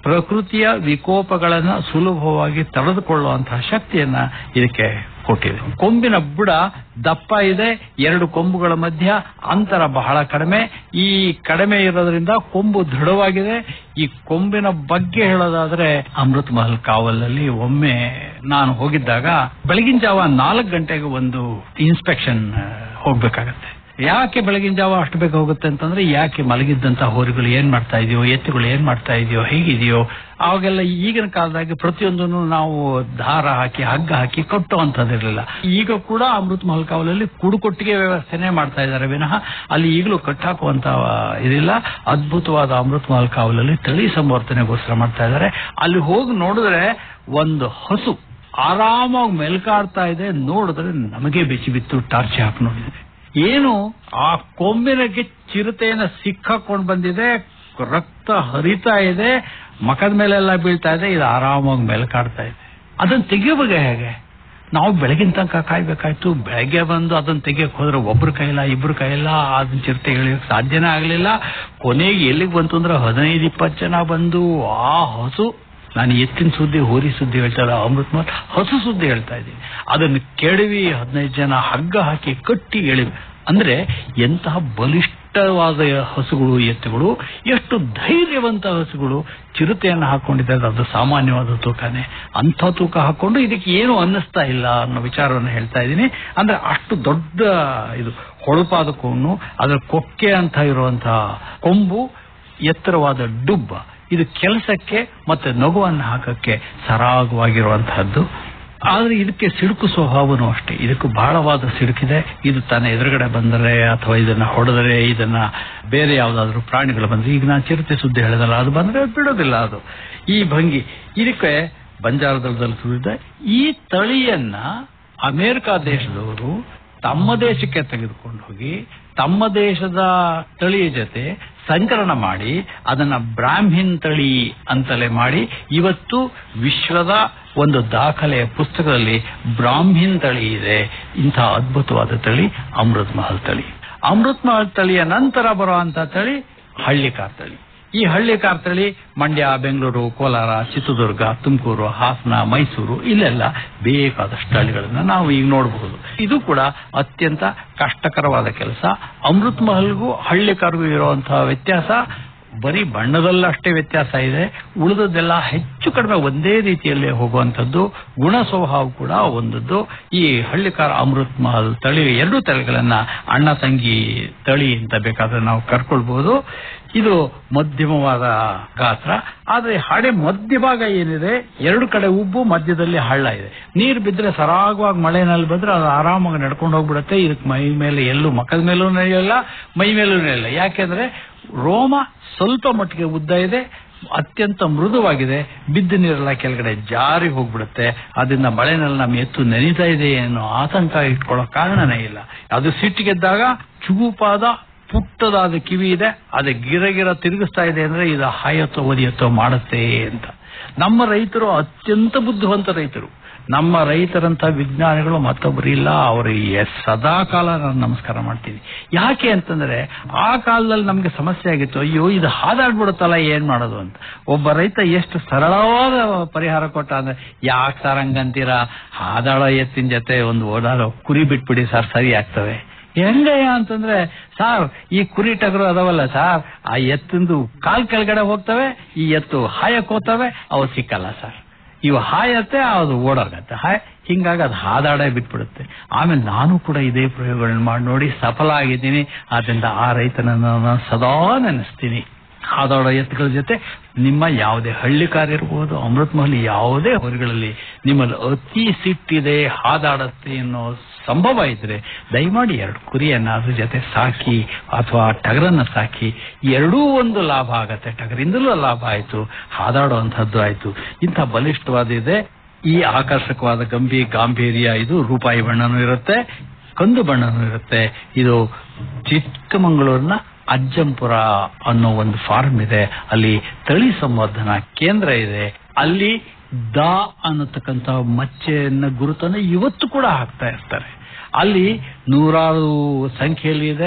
ಪ್ರಕೃತಿಯ ವಿಕೋಪಗಳನ್ನ ಸುಲಭವಾಗಿ ತಡೆದುಕೊಳ್ಳುವಂತಹ ಶಕ್ತಿಯನ್ನ ಇದಕ್ಕೆ ಕೊಟ್ಟಿದೆ ಕೊಂಬಿನ ಬುಡ ದಪ್ಪ ಇದೆ ಎರಡು ಕೊಂಬುಗಳ ಮಧ್ಯ ಅಂತರ ಬಹಳ ಕಡಿಮೆ ಈ ಕಡಿಮೆ ಇರೋದ್ರಿಂದ ಕೊಂಬು ದೃಢವಾಗಿದೆ ಈ ಕೊಂಬಿನ ಬಗ್ಗೆ ಹೇಳೋದಾದ್ರೆ ಅಮೃತ್ ಮಹಲ್ ಕಾವಲಲ್ಲಿ ಒಮ್ಮೆ ನಾನು ಹೋಗಿದ್ದಾಗ ಬೆಳಗಿನ ಜಾವ ನಾಲ್ಕು ಗಂಟೆಗೆ ಒಂದು ಇನ್ಸ್ಪೆಕ್ಷನ್ ಹೋಗ್ಬೇಕಾಗತ್ತೆ ಯಾಕೆ ಬೆಳಗಿನ ಜಾವ ಅಷ್ಟು ಬೇಗ ಹೋಗುತ್ತೆ ಅಂತಂದ್ರೆ ಯಾಕೆ ಮಲಗಿದ್ದಂತ ಹೋರಿಗಳು ಏನ್ ಮಾಡ್ತಾ ಇದೆಯೋ ಎತ್ತುಗಳು ಏನ್ ಮಾಡ್ತಾ ಇದೆಯೋ ಹೇಗಿದೆಯೋ ಅವಾಗೆಲ್ಲ ಈಗಿನ ಕಾಲದಾಗಿ ಪ್ರತಿಯೊಂದನ್ನು ನಾವು ದಾರ ಹಾಕಿ ಹಗ್ಗ ಹಾಕಿ ಕಟ್ಟುವಂತದಿರಲಿಲ್ಲ ಈಗ ಕೂಡ ಅಮೃತ್ ಮಹಲ್ ಕಾವಲಲ್ಲಿ ಕುಡುಕೊಟ್ಟಿಗೆ ವ್ಯವಸ್ಥೆನೆ ಮಾಡ್ತಾ ಇದ್ದಾರೆ ವಿನಃ ಅಲ್ಲಿ ಈಗಲೂ ಕಟ್ಟಾಕುವಂತ ಇದಿಲ್ಲ ಅದ್ಭುತವಾದ ಅಮೃತ್ ಮಹಲ್ ಕಾವಲಲ್ಲಿ ತಳಿ ಸಂವರ್ತನೆಗೋಸ್ಕರ ಮಾಡ್ತಾ ಇದ್ದಾರೆ ಅಲ್ಲಿ ಹೋಗಿ ನೋಡಿದ್ರೆ ಒಂದು ಹಸು ಆರಾಮಾಗಿ ಮೆಲ್ಕಾಡ್ತಾ ಇದೆ ನೋಡಿದ್ರೆ ನಮಗೆ ಬೆಚ್ಚಿ ಬಿತ್ತು ಟಾರ್ಚ್ ಹಾಕಿ ನೋಡಿದ್ರೆ ಏನು ಆ ಕೊಂಬಿನಕ್ಕೆ ಚಿರತೆಯನ್ನ ಸಿಕ್ಕಾಕೊಂಡು ಬಂದಿದೆ ರಕ್ತ ಹರಿತಾ ಇದೆ ಮಕದ ಮೇಲೆಲ್ಲ ಬೀಳ್ತಾ ಇದೆ ಇದು ಆರಾಮಾಗಿ ಮೆಲ್ಕಾಡ್ತಾ ಇದೆ ಅದನ್ನ ತೆಗಿಯೋವಾಗ ಹೇಗೆ ನಾವು ಬೆಳಗಿನ ತನಕ ಕಾಯ್ಬೇಕಾಯ್ತು ಬೆಳಗ್ಗೆ ಬಂದು ಅದನ್ನ ತೆಗಿಯಕ್ ಹೋದ್ರೆ ಒಬ್ರು ಕೈಲ ಇಬ್ರು ಕೈಲ ಅದನ್ನ ಚಿರತೆ ಎಳಿಯಕ್ ಸಾಧ್ಯನೇ ಆಗ್ಲಿಲ್ಲ ಕೊನೆಗೆ ಎಲ್ಲಿಗೆ ಬಂತು ಅಂದ್ರೆ ಹದಿನೈದು ಇಪ್ಪತ್ತು ಜನ ಬಂದು ಆ ಹಸು ನಾನು ಎತ್ತಿನ ಸುದ್ದಿ ಹೋರಿ ಸುದ್ದಿ ಹೇಳ್ತಾ ಇಲ್ಲ ಅಮೃತ್ ಮಹಲ್ ಹಸು ಸುದ್ದಿ ಹೇಳ್ತಾ ಇದ್ದೀನಿ ಅದನ್ನು ಕೆಡವಿ ಹದಿನೈದು ಜನ ಹಗ್ಗ ಹಾಕಿ ಕಟ್ಟಿ ಎಳಿವಿ ಅಂದ್ರೆ ಎಂತಹ ಬಲಿಷ್ಠವಾದ ಹಸುಗಳು ಎತ್ತುಗಳು ಎಷ್ಟು ಧೈರ್ಯವಂತ ಹಸುಗಳು ಚಿರತೆಯನ್ನು ಹಾಕೊಂಡಿದ್ದಾರೆ ಅದು ಸಾಮಾನ್ಯವಾದ ತೂಕನೇ ಅಂಥ ತೂಕ ಹಾಕೊಂಡು ಇದಕ್ಕೆ ಏನು ಅನ್ನಿಸ್ತಾ ಇಲ್ಲ ಅನ್ನೋ ವಿಚಾರವನ್ನು ಹೇಳ್ತಾ ಇದ್ದೀನಿ ಅಂದ್ರೆ ಅಷ್ಟು ದೊಡ್ಡ ಇದು ಹೊಳಪಾದ ಕೊಂಬು ಅದರ ಕೊಕ್ಕೆ ಅಂತ ಇರುವಂತಹ ಕೊಂಬು ಎತ್ತರವಾದ ಡುಬ್ಬ ಇದು ಕೆಲಸಕ್ಕೆ ಮತ್ತೆ ನಗುವನ್ನು ಹಾಕಕ್ಕೆ ಸರಾಗವಾಗಿರುವಂತಹದ್ದು ಆದ್ರೆ ಇದಕ್ಕೆ ಸಿಡುಕು ಸ್ವಭಾವನೂ ಅಷ್ಟೇ ಇದಕ್ಕೂ ಬಹಳವಾದ ಸಿಡುಕಿದೆ ಇದು ತನ್ನ ಎದುರುಗಡೆ ಬಂದರೆ ಅಥವಾ ಇದನ್ನ ಹೊಡೆದರೆ ಇದನ್ನ ಬೇರೆ ಯಾವ್ದಾದ್ರು ಪ್ರಾಣಿಗಳು ಬಂದ್ರೆ ಈಗ ನಾನು ಚಿರತೆ ಸುದ್ದಿ ಹೇಳಿದಲ್ಲ ಅದು ಬಂದ್ರೆ ಬಿಡೋದಿಲ್ಲ ಅದು ಈ ಭಂಗಿ ಇದಕ್ಕೆ ಬಂಜಾರದಲ್ಲಿ ಸುರಿದ ಈ ತಳಿಯನ್ನ ಅಮೆರಿಕ ದೇಶದವರು ತಮ್ಮ ದೇಶಕ್ಕೆ ತೆಗೆದುಕೊಂಡು ಹೋಗಿ ತಮ್ಮ ದೇಶದ ತಳಿಯ ಜೊತೆ ಸಂಕಲನ ಮಾಡಿ ಅದನ್ನ ಬ್ರಾಹ್ಮಿನ್ ತಳಿ ಅಂತಲೇ ಮಾಡಿ ಇವತ್ತು ವಿಶ್ವದ ಒಂದು ದಾಖಲೆಯ ಪುಸ್ತಕದಲ್ಲಿ ಬ್ರಾಹ್ಮಿನ್ ತಳಿ ಇದೆ ಇಂಥ ಅದ್ಭುತವಾದ ತಳಿ ಅಮೃತ್ ಮಹಲ್ ತಳಿ ಅಮೃತ್ ಮಹಲ್ ತಳಿಯ ನಂತರ ಬರುವಂತ ತಳಿ ಹಳ್ಳಿಕಾರ್ ತಳಿ ಈ ಹಳ್ಳಿಕಾರ್ ತಳಿ ಮಂಡ್ಯ ಬೆಂಗಳೂರು ಕೋಲಾರ ಚಿತ್ರದುರ್ಗ ತುಮಕೂರು ಹಾಸನ ಮೈಸೂರು ಇಲ್ಲೆಲ್ಲ ಬೇಕಾದಷ್ಟು ತಳಿಗಳನ್ನ ನಾವು ಈಗ ನೋಡಬಹುದು ಇದು ಕೂಡ ಅತ್ಯಂತ ಕಷ್ಟಕರವಾದ ಕೆಲಸ ಅಮೃತ್ ಮಹಲ್ಗೂ ಹಳ್ಳಿಕಾರ್ಗೂ ಇರುವಂತಹ ವ್ಯತ್ಯಾಸ ಬರೀ ಬಣ್ಣದಲ್ಲಷ್ಟೇ ವ್ಯತ್ಯಾಸ ಇದೆ ಉಳಿದದ್ದೆಲ್ಲ ಹೆಚ್ಚು ಕಡಿಮೆ ಒಂದೇ ರೀತಿಯಲ್ಲಿ ಹೋಗುವಂಥದ್ದು ಗುಣ ಸ್ವಭಾವ ಕೂಡ ಒಂದದ್ದು ಈ ಹಳ್ಳಿಕಾರ ಅಮೃತ್ ಮಹಲ್ ತಳಿ ಎರಡು ತಳಿಗಳನ್ನ ಅಣ್ಣ ತಂಗಿ ತಳಿ ಅಂತ ಬೇಕಾದ್ರೆ ನಾವು ಕರ್ಕೊಳ್ಬಹುದು ಇದು ಮಧ್ಯಮವಾದ ಗಾತ್ರ ಆದ್ರೆ ಹಡೆ ಮಧ್ಯಭಾಗ ಏನಿದೆ ಎರಡು ಕಡೆ ಉಬ್ಬು ಮಧ್ಯದಲ್ಲಿ ಹಳ್ಳ ಇದೆ ನೀರು ಬಿದ್ದರೆ ಸರಾಗವಾಗಿ ಮಳೆನಲ್ಲಿ ಬಂದ್ರೆ ಅದು ಆರಾಮಾಗಿ ನಡ್ಕೊಂಡು ಹೋಗ್ಬಿಡುತ್ತೆ ಇದಕ್ಕೆ ಮೈ ಮೇಲೆ ಎಲ್ಲೂ ಮಕ್ಕದ ಮೇಲೂ ನಡೆಯಲ್ಲ ಮೈ ಮೇಲೂ ನಡೆಯಲ್ಲ ಯಾಕೆಂದ್ರೆ ರೋಮ ಸ್ವಲ್ಪ ಮಟ್ಟಿಗೆ ಉದ್ದ ಇದೆ ಅತ್ಯಂತ ಮೃದುವಾಗಿದೆ ಬಿದ್ದ ನೀರೆಲ್ಲ ಕೆಳಗಡೆ ಜಾರಿ ಹೋಗ್ಬಿಡುತ್ತೆ ಅದರಿಂದ ಮಳೆನಲ್ಲಿ ನಮ್ಮ ಎತ್ತು ನೆನೀತಾ ಇದೆ ಅನ್ನೋ ಆತಂಕ ಇಟ್ಕೊಳ್ಳೋ ಕಾರಣನೇ ಇಲ್ಲ ಅದು ಸಿಟ್ಟಿಗೆದ್ದಾಗ ಚುಗುಪಾದ ಪುಟ್ಟದಾದ ಕಿವಿ ಇದೆ ಅದು ಗಿರಗಿರ ತಿರುಗಿಸ್ತಾ ಇದೆ ಅಂದ್ರೆ ಇದು ಹಾಯತ್ತೋ ಒದಿಯತ್ತೋ ಮಾಡುತ್ತೆ ಅಂತ ನಮ್ಮ ರೈತರು ಅತ್ಯಂತ ಬುದ್ಧಿವಂತ ರೈತರು ನಮ್ಮ ರೈತರಂತ ವಿಜ್ಞಾನಿಗಳು ಮತ್ತೊಬ್ಬರು ಇಲ್ಲ ಅವರಿಗೆ ಸದಾ ಕಾಲ ನಾನು ನಮಸ್ಕಾರ ಮಾಡ್ತೀನಿ ಯಾಕೆ ಅಂತಂದ್ರೆ ಆ ಕಾಲದಲ್ಲಿ ನಮ್ಗೆ ಸಮಸ್ಯೆ ಆಗಿತ್ತು ಅಯ್ಯೋ ಇದು ಹಾದಾಡ್ಬಿಡುತ್ತಲ್ಲ ಏನ್ ಮಾಡೋದು ಅಂತ ಒಬ್ಬ ರೈತ ಎಷ್ಟು ಸರಳವಾದ ಪರಿಹಾರ ಕೊಟ್ಟ ಅಂದ್ರೆ ಯಾಕೆ ಸರ್ ಹಂಗಂತೀರಾ ಹಾದಾಡೋ ಎತ್ತಿನ ಜೊತೆ ಒಂದು ಓಡಾಡೋ ಕುರಿ ಬಿಟ್ಬಿಡಿ ಸರ್ ಸರಿ ಆಗ್ತವೆ ಹೆಂಗಯ್ಯ ಅಂತಂದ್ರೆ ಸಾರ್ ಈ ಕುರಿ ಟಗರು ಅದಾವಲ್ಲ ಸಾರ್ ಆ ಎತ್ತಿಂದು ಕಾಲ್ ಕೆಳಗಡೆ ಹೋಗ್ತವೆ ಈ ಎತ್ತು ಹಾಯಕ್ ಹೋಗ್ತವೆ ಅವು ಸಿಕ್ಕಲ್ಲ ಸರ್ ಇವು ಹಾಯತ್ತೆ ಅದು ಓಡೋಗತ್ತೆ ಹಾಯ್ ಹಿಂಗಾಗಿ ಅದು ಹಾದಾಡೇ ಬಿಟ್ಬಿಡುತ್ತೆ ಆಮೇಲೆ ನಾನು ಕೂಡ ಇದೇ ಪ್ರಯೋಗಗಳನ್ನ ಮಾಡಿ ನೋಡಿ ಸಫಲ ಆಗಿದ್ದೀನಿ ಆದ್ರಿಂದ ಆ ರೈತನನ್ನು ನಾನು ಸದಾ ನೆನೆಸ್ತೀನಿ ಹಾದಾಡೋ ಎತ್ತುಗಳ ಜೊತೆ ನಿಮ್ಮ ಯಾವುದೇ ಹಳ್ಳಿಕಾರ ಇರ್ಬೋದು ಅಮೃತ್ ಮಹಲ್ ಯಾವುದೇ ಹೊರಗಳಲ್ಲಿ ನಿಮ್ಮಲ್ಲಿ ಅತಿ ಸಿಟ್ಟಿದೆ ಹಾದಾಡತ್ತೆ ಅನ್ನೋ ಸಂಭವ ಇದ್ರೆ ದಯಮಾಡಿ ಎರಡು ಕುರಿಯನ್ನ ಅದ್ರ ಜೊತೆ ಸಾಕಿ ಅಥವಾ ಟಗರನ್ನ ಸಾಕಿ ಎರಡೂ ಒಂದು ಲಾಭ ಆಗತ್ತೆ ಟಗರಿಂದಲೂ ಲಾಭ ಆಯ್ತು ಹಾದಾಡುವಂತಹದ್ದು ಆಯ್ತು ಇಂಥ ಬಲಿಷ್ಠವಾದ ಇದೆ ಈ ಆಕರ್ಷಕವಾದ ಗಂಭೀರ ಗಾಂಭೀರ್ಯ ಇದು ರೂಪಾಯಿ ಬಣ್ಣನೂ ಇರುತ್ತೆ ಕಂದು ಬಣ್ಣನೂ ಇರುತ್ತೆ ಇದು ಚಿಕ್ಕಮಗಳೂರಿನ ಅಜ್ಜಂಪುರ ಅನ್ನೋ ಒಂದು ಫಾರ್ಮ್ ಇದೆ ಅಲ್ಲಿ ತಳಿ ಸಂವರ್ಧನಾ ಕೇಂದ್ರ ಇದೆ ಅಲ್ಲಿ ದಾ ಅನ್ನತಕ್ಕಂತ ಮಚ್ಚೆಯನ್ನ ಗುರುತನ್ನ ಇವತ್ತು ಕೂಡ ಹಾಕ್ತಾ ಇರ್ತಾರೆ ಅಲ್ಲಿ ನೂರಾರು ಸಂಖ್ಯೆಯಲ್ಲಿ ಇದೆ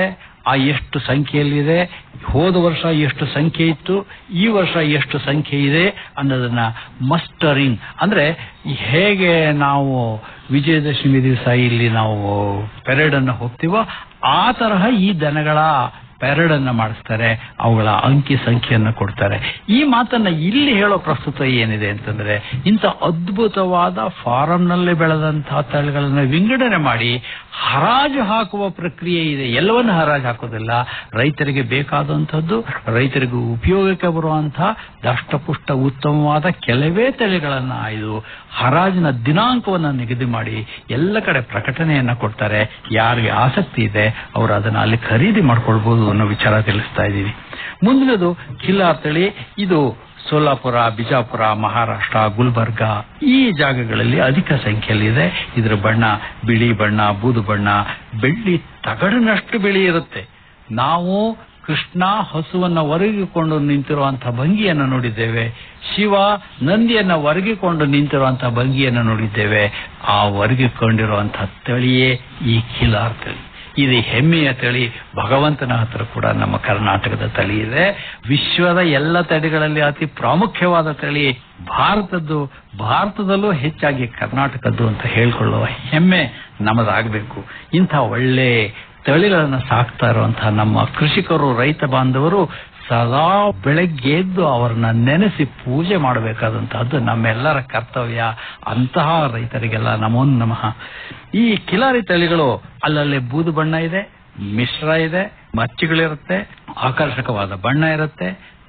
ಆ ಎಷ್ಟು ಸಂಖ್ಯೆಯಲ್ಲಿದೆ ಹೋದ ವರ್ಷ ಎಷ್ಟು ಸಂಖ್ಯೆ ಇತ್ತು ಈ ವರ್ಷ ಎಷ್ಟು ಸಂಖ್ಯೆ ಇದೆ ಅನ್ನೋದನ್ನ ಮಸ್ಟರಿಂಗ್ ಅಂದ್ರೆ ಹೇಗೆ ನಾವು ವಿಜಯದಶಮಿ ದಿವಸ ಇಲ್ಲಿ ನಾವು ಪೆರೇಡ್ ಅನ್ನು ಹೋಗ್ತೀವೋ ಆ ತರಹ ಈ ದನಗಳ ಪೆರೇಡ್ ಅನ್ನ ಮಾಡಿಸ್ತಾರೆ ಅವುಗಳ ಅಂಕಿ ಸಂಖ್ಯೆಯನ್ನು ಕೊಡ್ತಾರೆ ಈ ಮಾತನ್ನ ಇಲ್ಲಿ ಹೇಳೋ ಪ್ರಸ್ತುತ ಏನಿದೆ ಅಂತಂದ್ರೆ ಇಂಥ ಅದ್ಭುತವಾದ ಫಾರಂನಲ್ಲಿ ಬೆಳೆದಂತಹ ತಳಿಗಳನ್ನ ವಿಂಗಡಣೆ ಮಾಡಿ ಹರಾಜು ಹಾಕುವ ಪ್ರಕ್ರಿಯೆ ಇದೆ ಎಲ್ಲವನ್ನು ಹರಾಜು ಹಾಕೋದಿಲ್ಲ ರೈತರಿಗೆ ಬೇಕಾದಂಥದ್ದು ರೈತರಿಗೆ ಉಪಯೋಗಕ್ಕೆ ಬರುವಂತಹ ದಷ್ಟಪುಷ್ಟ ಉತ್ತಮವಾದ ಕೆಲವೇ ತಳಿಗಳನ್ನ ಆಯ್ದು ಹರಾಜಿನ ದಿನಾಂಕವನ್ನು ನಿಗದಿ ಮಾಡಿ ಎಲ್ಲ ಕಡೆ ಪ್ರಕಟಣೆಯನ್ನ ಕೊಡ್ತಾರೆ ಯಾರಿಗೆ ಆಸಕ್ತಿ ಇದೆ ಅವರು ಅದನ್ನ ಅಲ್ಲಿ ಖರೀದಿ ಮಾಡ್ಕೊಳ್ಬಹುದು ಅನ್ನೋ ವಿಚಾರ ತಿಳಿಸ್ತಾ ಇದ್ದೀವಿ ಮುಂದಿನದು ಕಿಲ್ಲಾರ್ ತಳಿ ಇದು ಸೋಲಾಪುರ ಬಿಜಾಪುರ ಮಹಾರಾಷ್ಟ್ರ ಗುಲ್ಬರ್ಗ ಈ ಜಾಗಗಳಲ್ಲಿ ಅಧಿಕ ಸಂಖ್ಯೆಯಲ್ಲಿದೆ ಇದರ ಬಣ್ಣ ಬಿಳಿ ಬಣ್ಣ ಬೂದು ಬಣ್ಣ ಬೆಳ್ಳಿ ತಗಡಿನಷ್ಟು ಬಿಳಿ ಇರುತ್ತೆ ನಾವು ಕೃಷ್ಣ ಹಸುವನ್ನ ಒರಗಿಕೊಂಡು ನಿಂತಿರುವಂತಹ ಭಂಗಿಯನ್ನು ನೋಡಿದ್ದೇವೆ ಶಿವ ನಂದಿಯನ್ನ ಒರಗಿಕೊಂಡು ನಿಂತಿರುವಂತಹ ಭಂಗಿಯನ್ನು ನೋಡಿದ್ದೇವೆ ಆ ಒರಗಿಕೊಂಡಿರುವಂತಹ ತಳಿಯೇ ಈ ಕಿಲಾರ್ ತಳಿ ಇದು ಹೆಮ್ಮೆಯ ತಳಿ ಭಗವಂತನ ಹತ್ರ ಕೂಡ ನಮ್ಮ ಕರ್ನಾಟಕದ ತಳಿ ಇದೆ ವಿಶ್ವದ ಎಲ್ಲ ತಳಿಗಳಲ್ಲಿ ಅತಿ ಪ್ರಾಮುಖ್ಯವಾದ ತಳಿ ಭಾರತದ್ದು ಭಾರತದಲ್ಲೂ ಹೆಚ್ಚಾಗಿ ಕರ್ನಾಟಕದ್ದು ಅಂತ ಹೇಳ್ಕೊಳ್ಳುವ ಹೆಮ್ಮೆ ನಮ್ಮದಾಗಬೇಕು ಇಂಥ ಒಳ್ಳೆ ತಳಿಗಳನ್ನು ಸಾಕ್ತಾ ಇರುವಂತಹ ನಮ್ಮ ಕೃಷಿಕರು ರೈತ ಬಾಂಧವರು ಸದಾ ಬೆಳಗ್ಗೆ ಎದ್ದು ಅವರನ್ನ ನೆನೆಸಿ ಪೂಜೆ ಮಾಡಬೇಕಾದಂತಹದ್ದು ನಮ್ಮೆಲ್ಲರ ಕರ್ತವ್ಯ ಅಂತಹ ರೈತರಿಗೆಲ್ಲ ನಮೋ ನಮಃ ಈ ಕಿಲಾರಿ ತಳಿಗಳು ಅಲ್ಲಲ್ಲಿ ಬೂದು ಬಣ್ಣ ಇದೆ ಮಿಶ್ರ ಇದೆ ಮಚ್ಚುಗಳಿರುತ್ತೆ ಆಕರ್ಷಕವಾದ ಬಣ್ಣ ಇರುತ್ತೆ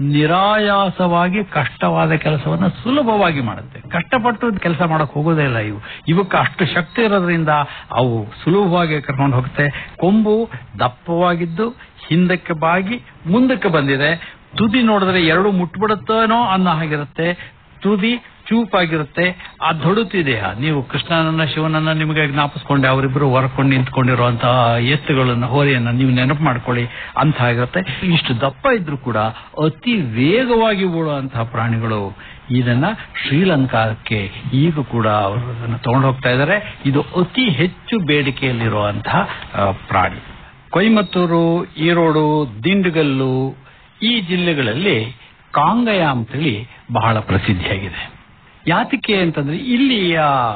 ನಿರಾಯಾಸವಾಗಿ ಕಷ್ಟವಾದ ಕೆಲಸವನ್ನ ಸುಲಭವಾಗಿ ಮಾಡುತ್ತೆ ಕಷ್ಟಪಟ್ಟು ಕೆಲಸ ಮಾಡಕ್ ಹೋಗೋದೇ ಇಲ್ಲ ಇವು ಇವಕ್ಕೆ ಅಷ್ಟು ಶಕ್ತಿ ಇರೋದ್ರಿಂದ ಅವು ಸುಲಭವಾಗಿ ಕರ್ಕೊಂಡು ಹೋಗುತ್ತೆ ಕೊಂಬು ದಪ್ಪವಾಗಿದ್ದು ಹಿಂದಕ್ಕೆ ಬಾಗಿ ಮುಂದಕ್ಕೆ ಬಂದಿದೆ ತುದಿ ನೋಡಿದ್ರೆ ಎರಡು ಮುಟ್ಬಿಡುತ್ತೇನೋ ಅನ್ನೋ ಹಾಗಿರುತ್ತೆ ತುದಿ ಚೂಪಾಗಿರುತ್ತೆ ಆ ದೊಡುತ್ತಿದೆಯಾ ನೀವು ಕೃಷ್ಣನನ್ನ ಶಿವನನ್ನ ನಿಮಗೆ ಜ್ಞಾಪಿಸ್ಕೊಂಡೆ ಅವರಿಬ್ಬರು ಹೊರಕೊಂಡು ನಿಂತ್ಕೊಂಡಿರುವಂತಹ ಎತ್ತುಗಳನ್ನ ಹೋರಿಯನ್ನ ನೀವು ನೆನಪು ಮಾಡ್ಕೊಳ್ಳಿ ಅಂತ ಆಗಿರುತ್ತೆ ಇಷ್ಟು ದಪ್ಪ ಇದ್ರೂ ಕೂಡ ಅತಿ ವೇಗವಾಗಿ ಓಡುವಂತಹ ಪ್ರಾಣಿಗಳು ಇದನ್ನ ಶ್ರೀಲಂಕಾಕ್ಕೆ ಈಗ ಕೂಡ ಅವರು ಅದನ್ನ ತಗೊಂಡು ಹೋಗ್ತಾ ಇದ್ದಾರೆ ಇದು ಅತಿ ಹೆಚ್ಚು ಬೇಡಿಕೆಯಲ್ಲಿರುವಂತಹ ಆ, ಪ್ರಾಣಿ ಕೊಯಮತ್ತೂರು ಈರೋಡು ದಿಂಡಗಲ್ಲು ಈ ಜಿಲ್ಲೆಗಳಲ್ಲಿ ಕಾಂಗಯಾಮ್ ತಳಿ ಬಹಳ ಪ್ರಸಿದ್ಧಿಯಾಗಿದೆ ಯಾತಕ್ಕೆ ಅಂತಂದ್ರೆ ಇಲ್ಲಿಯ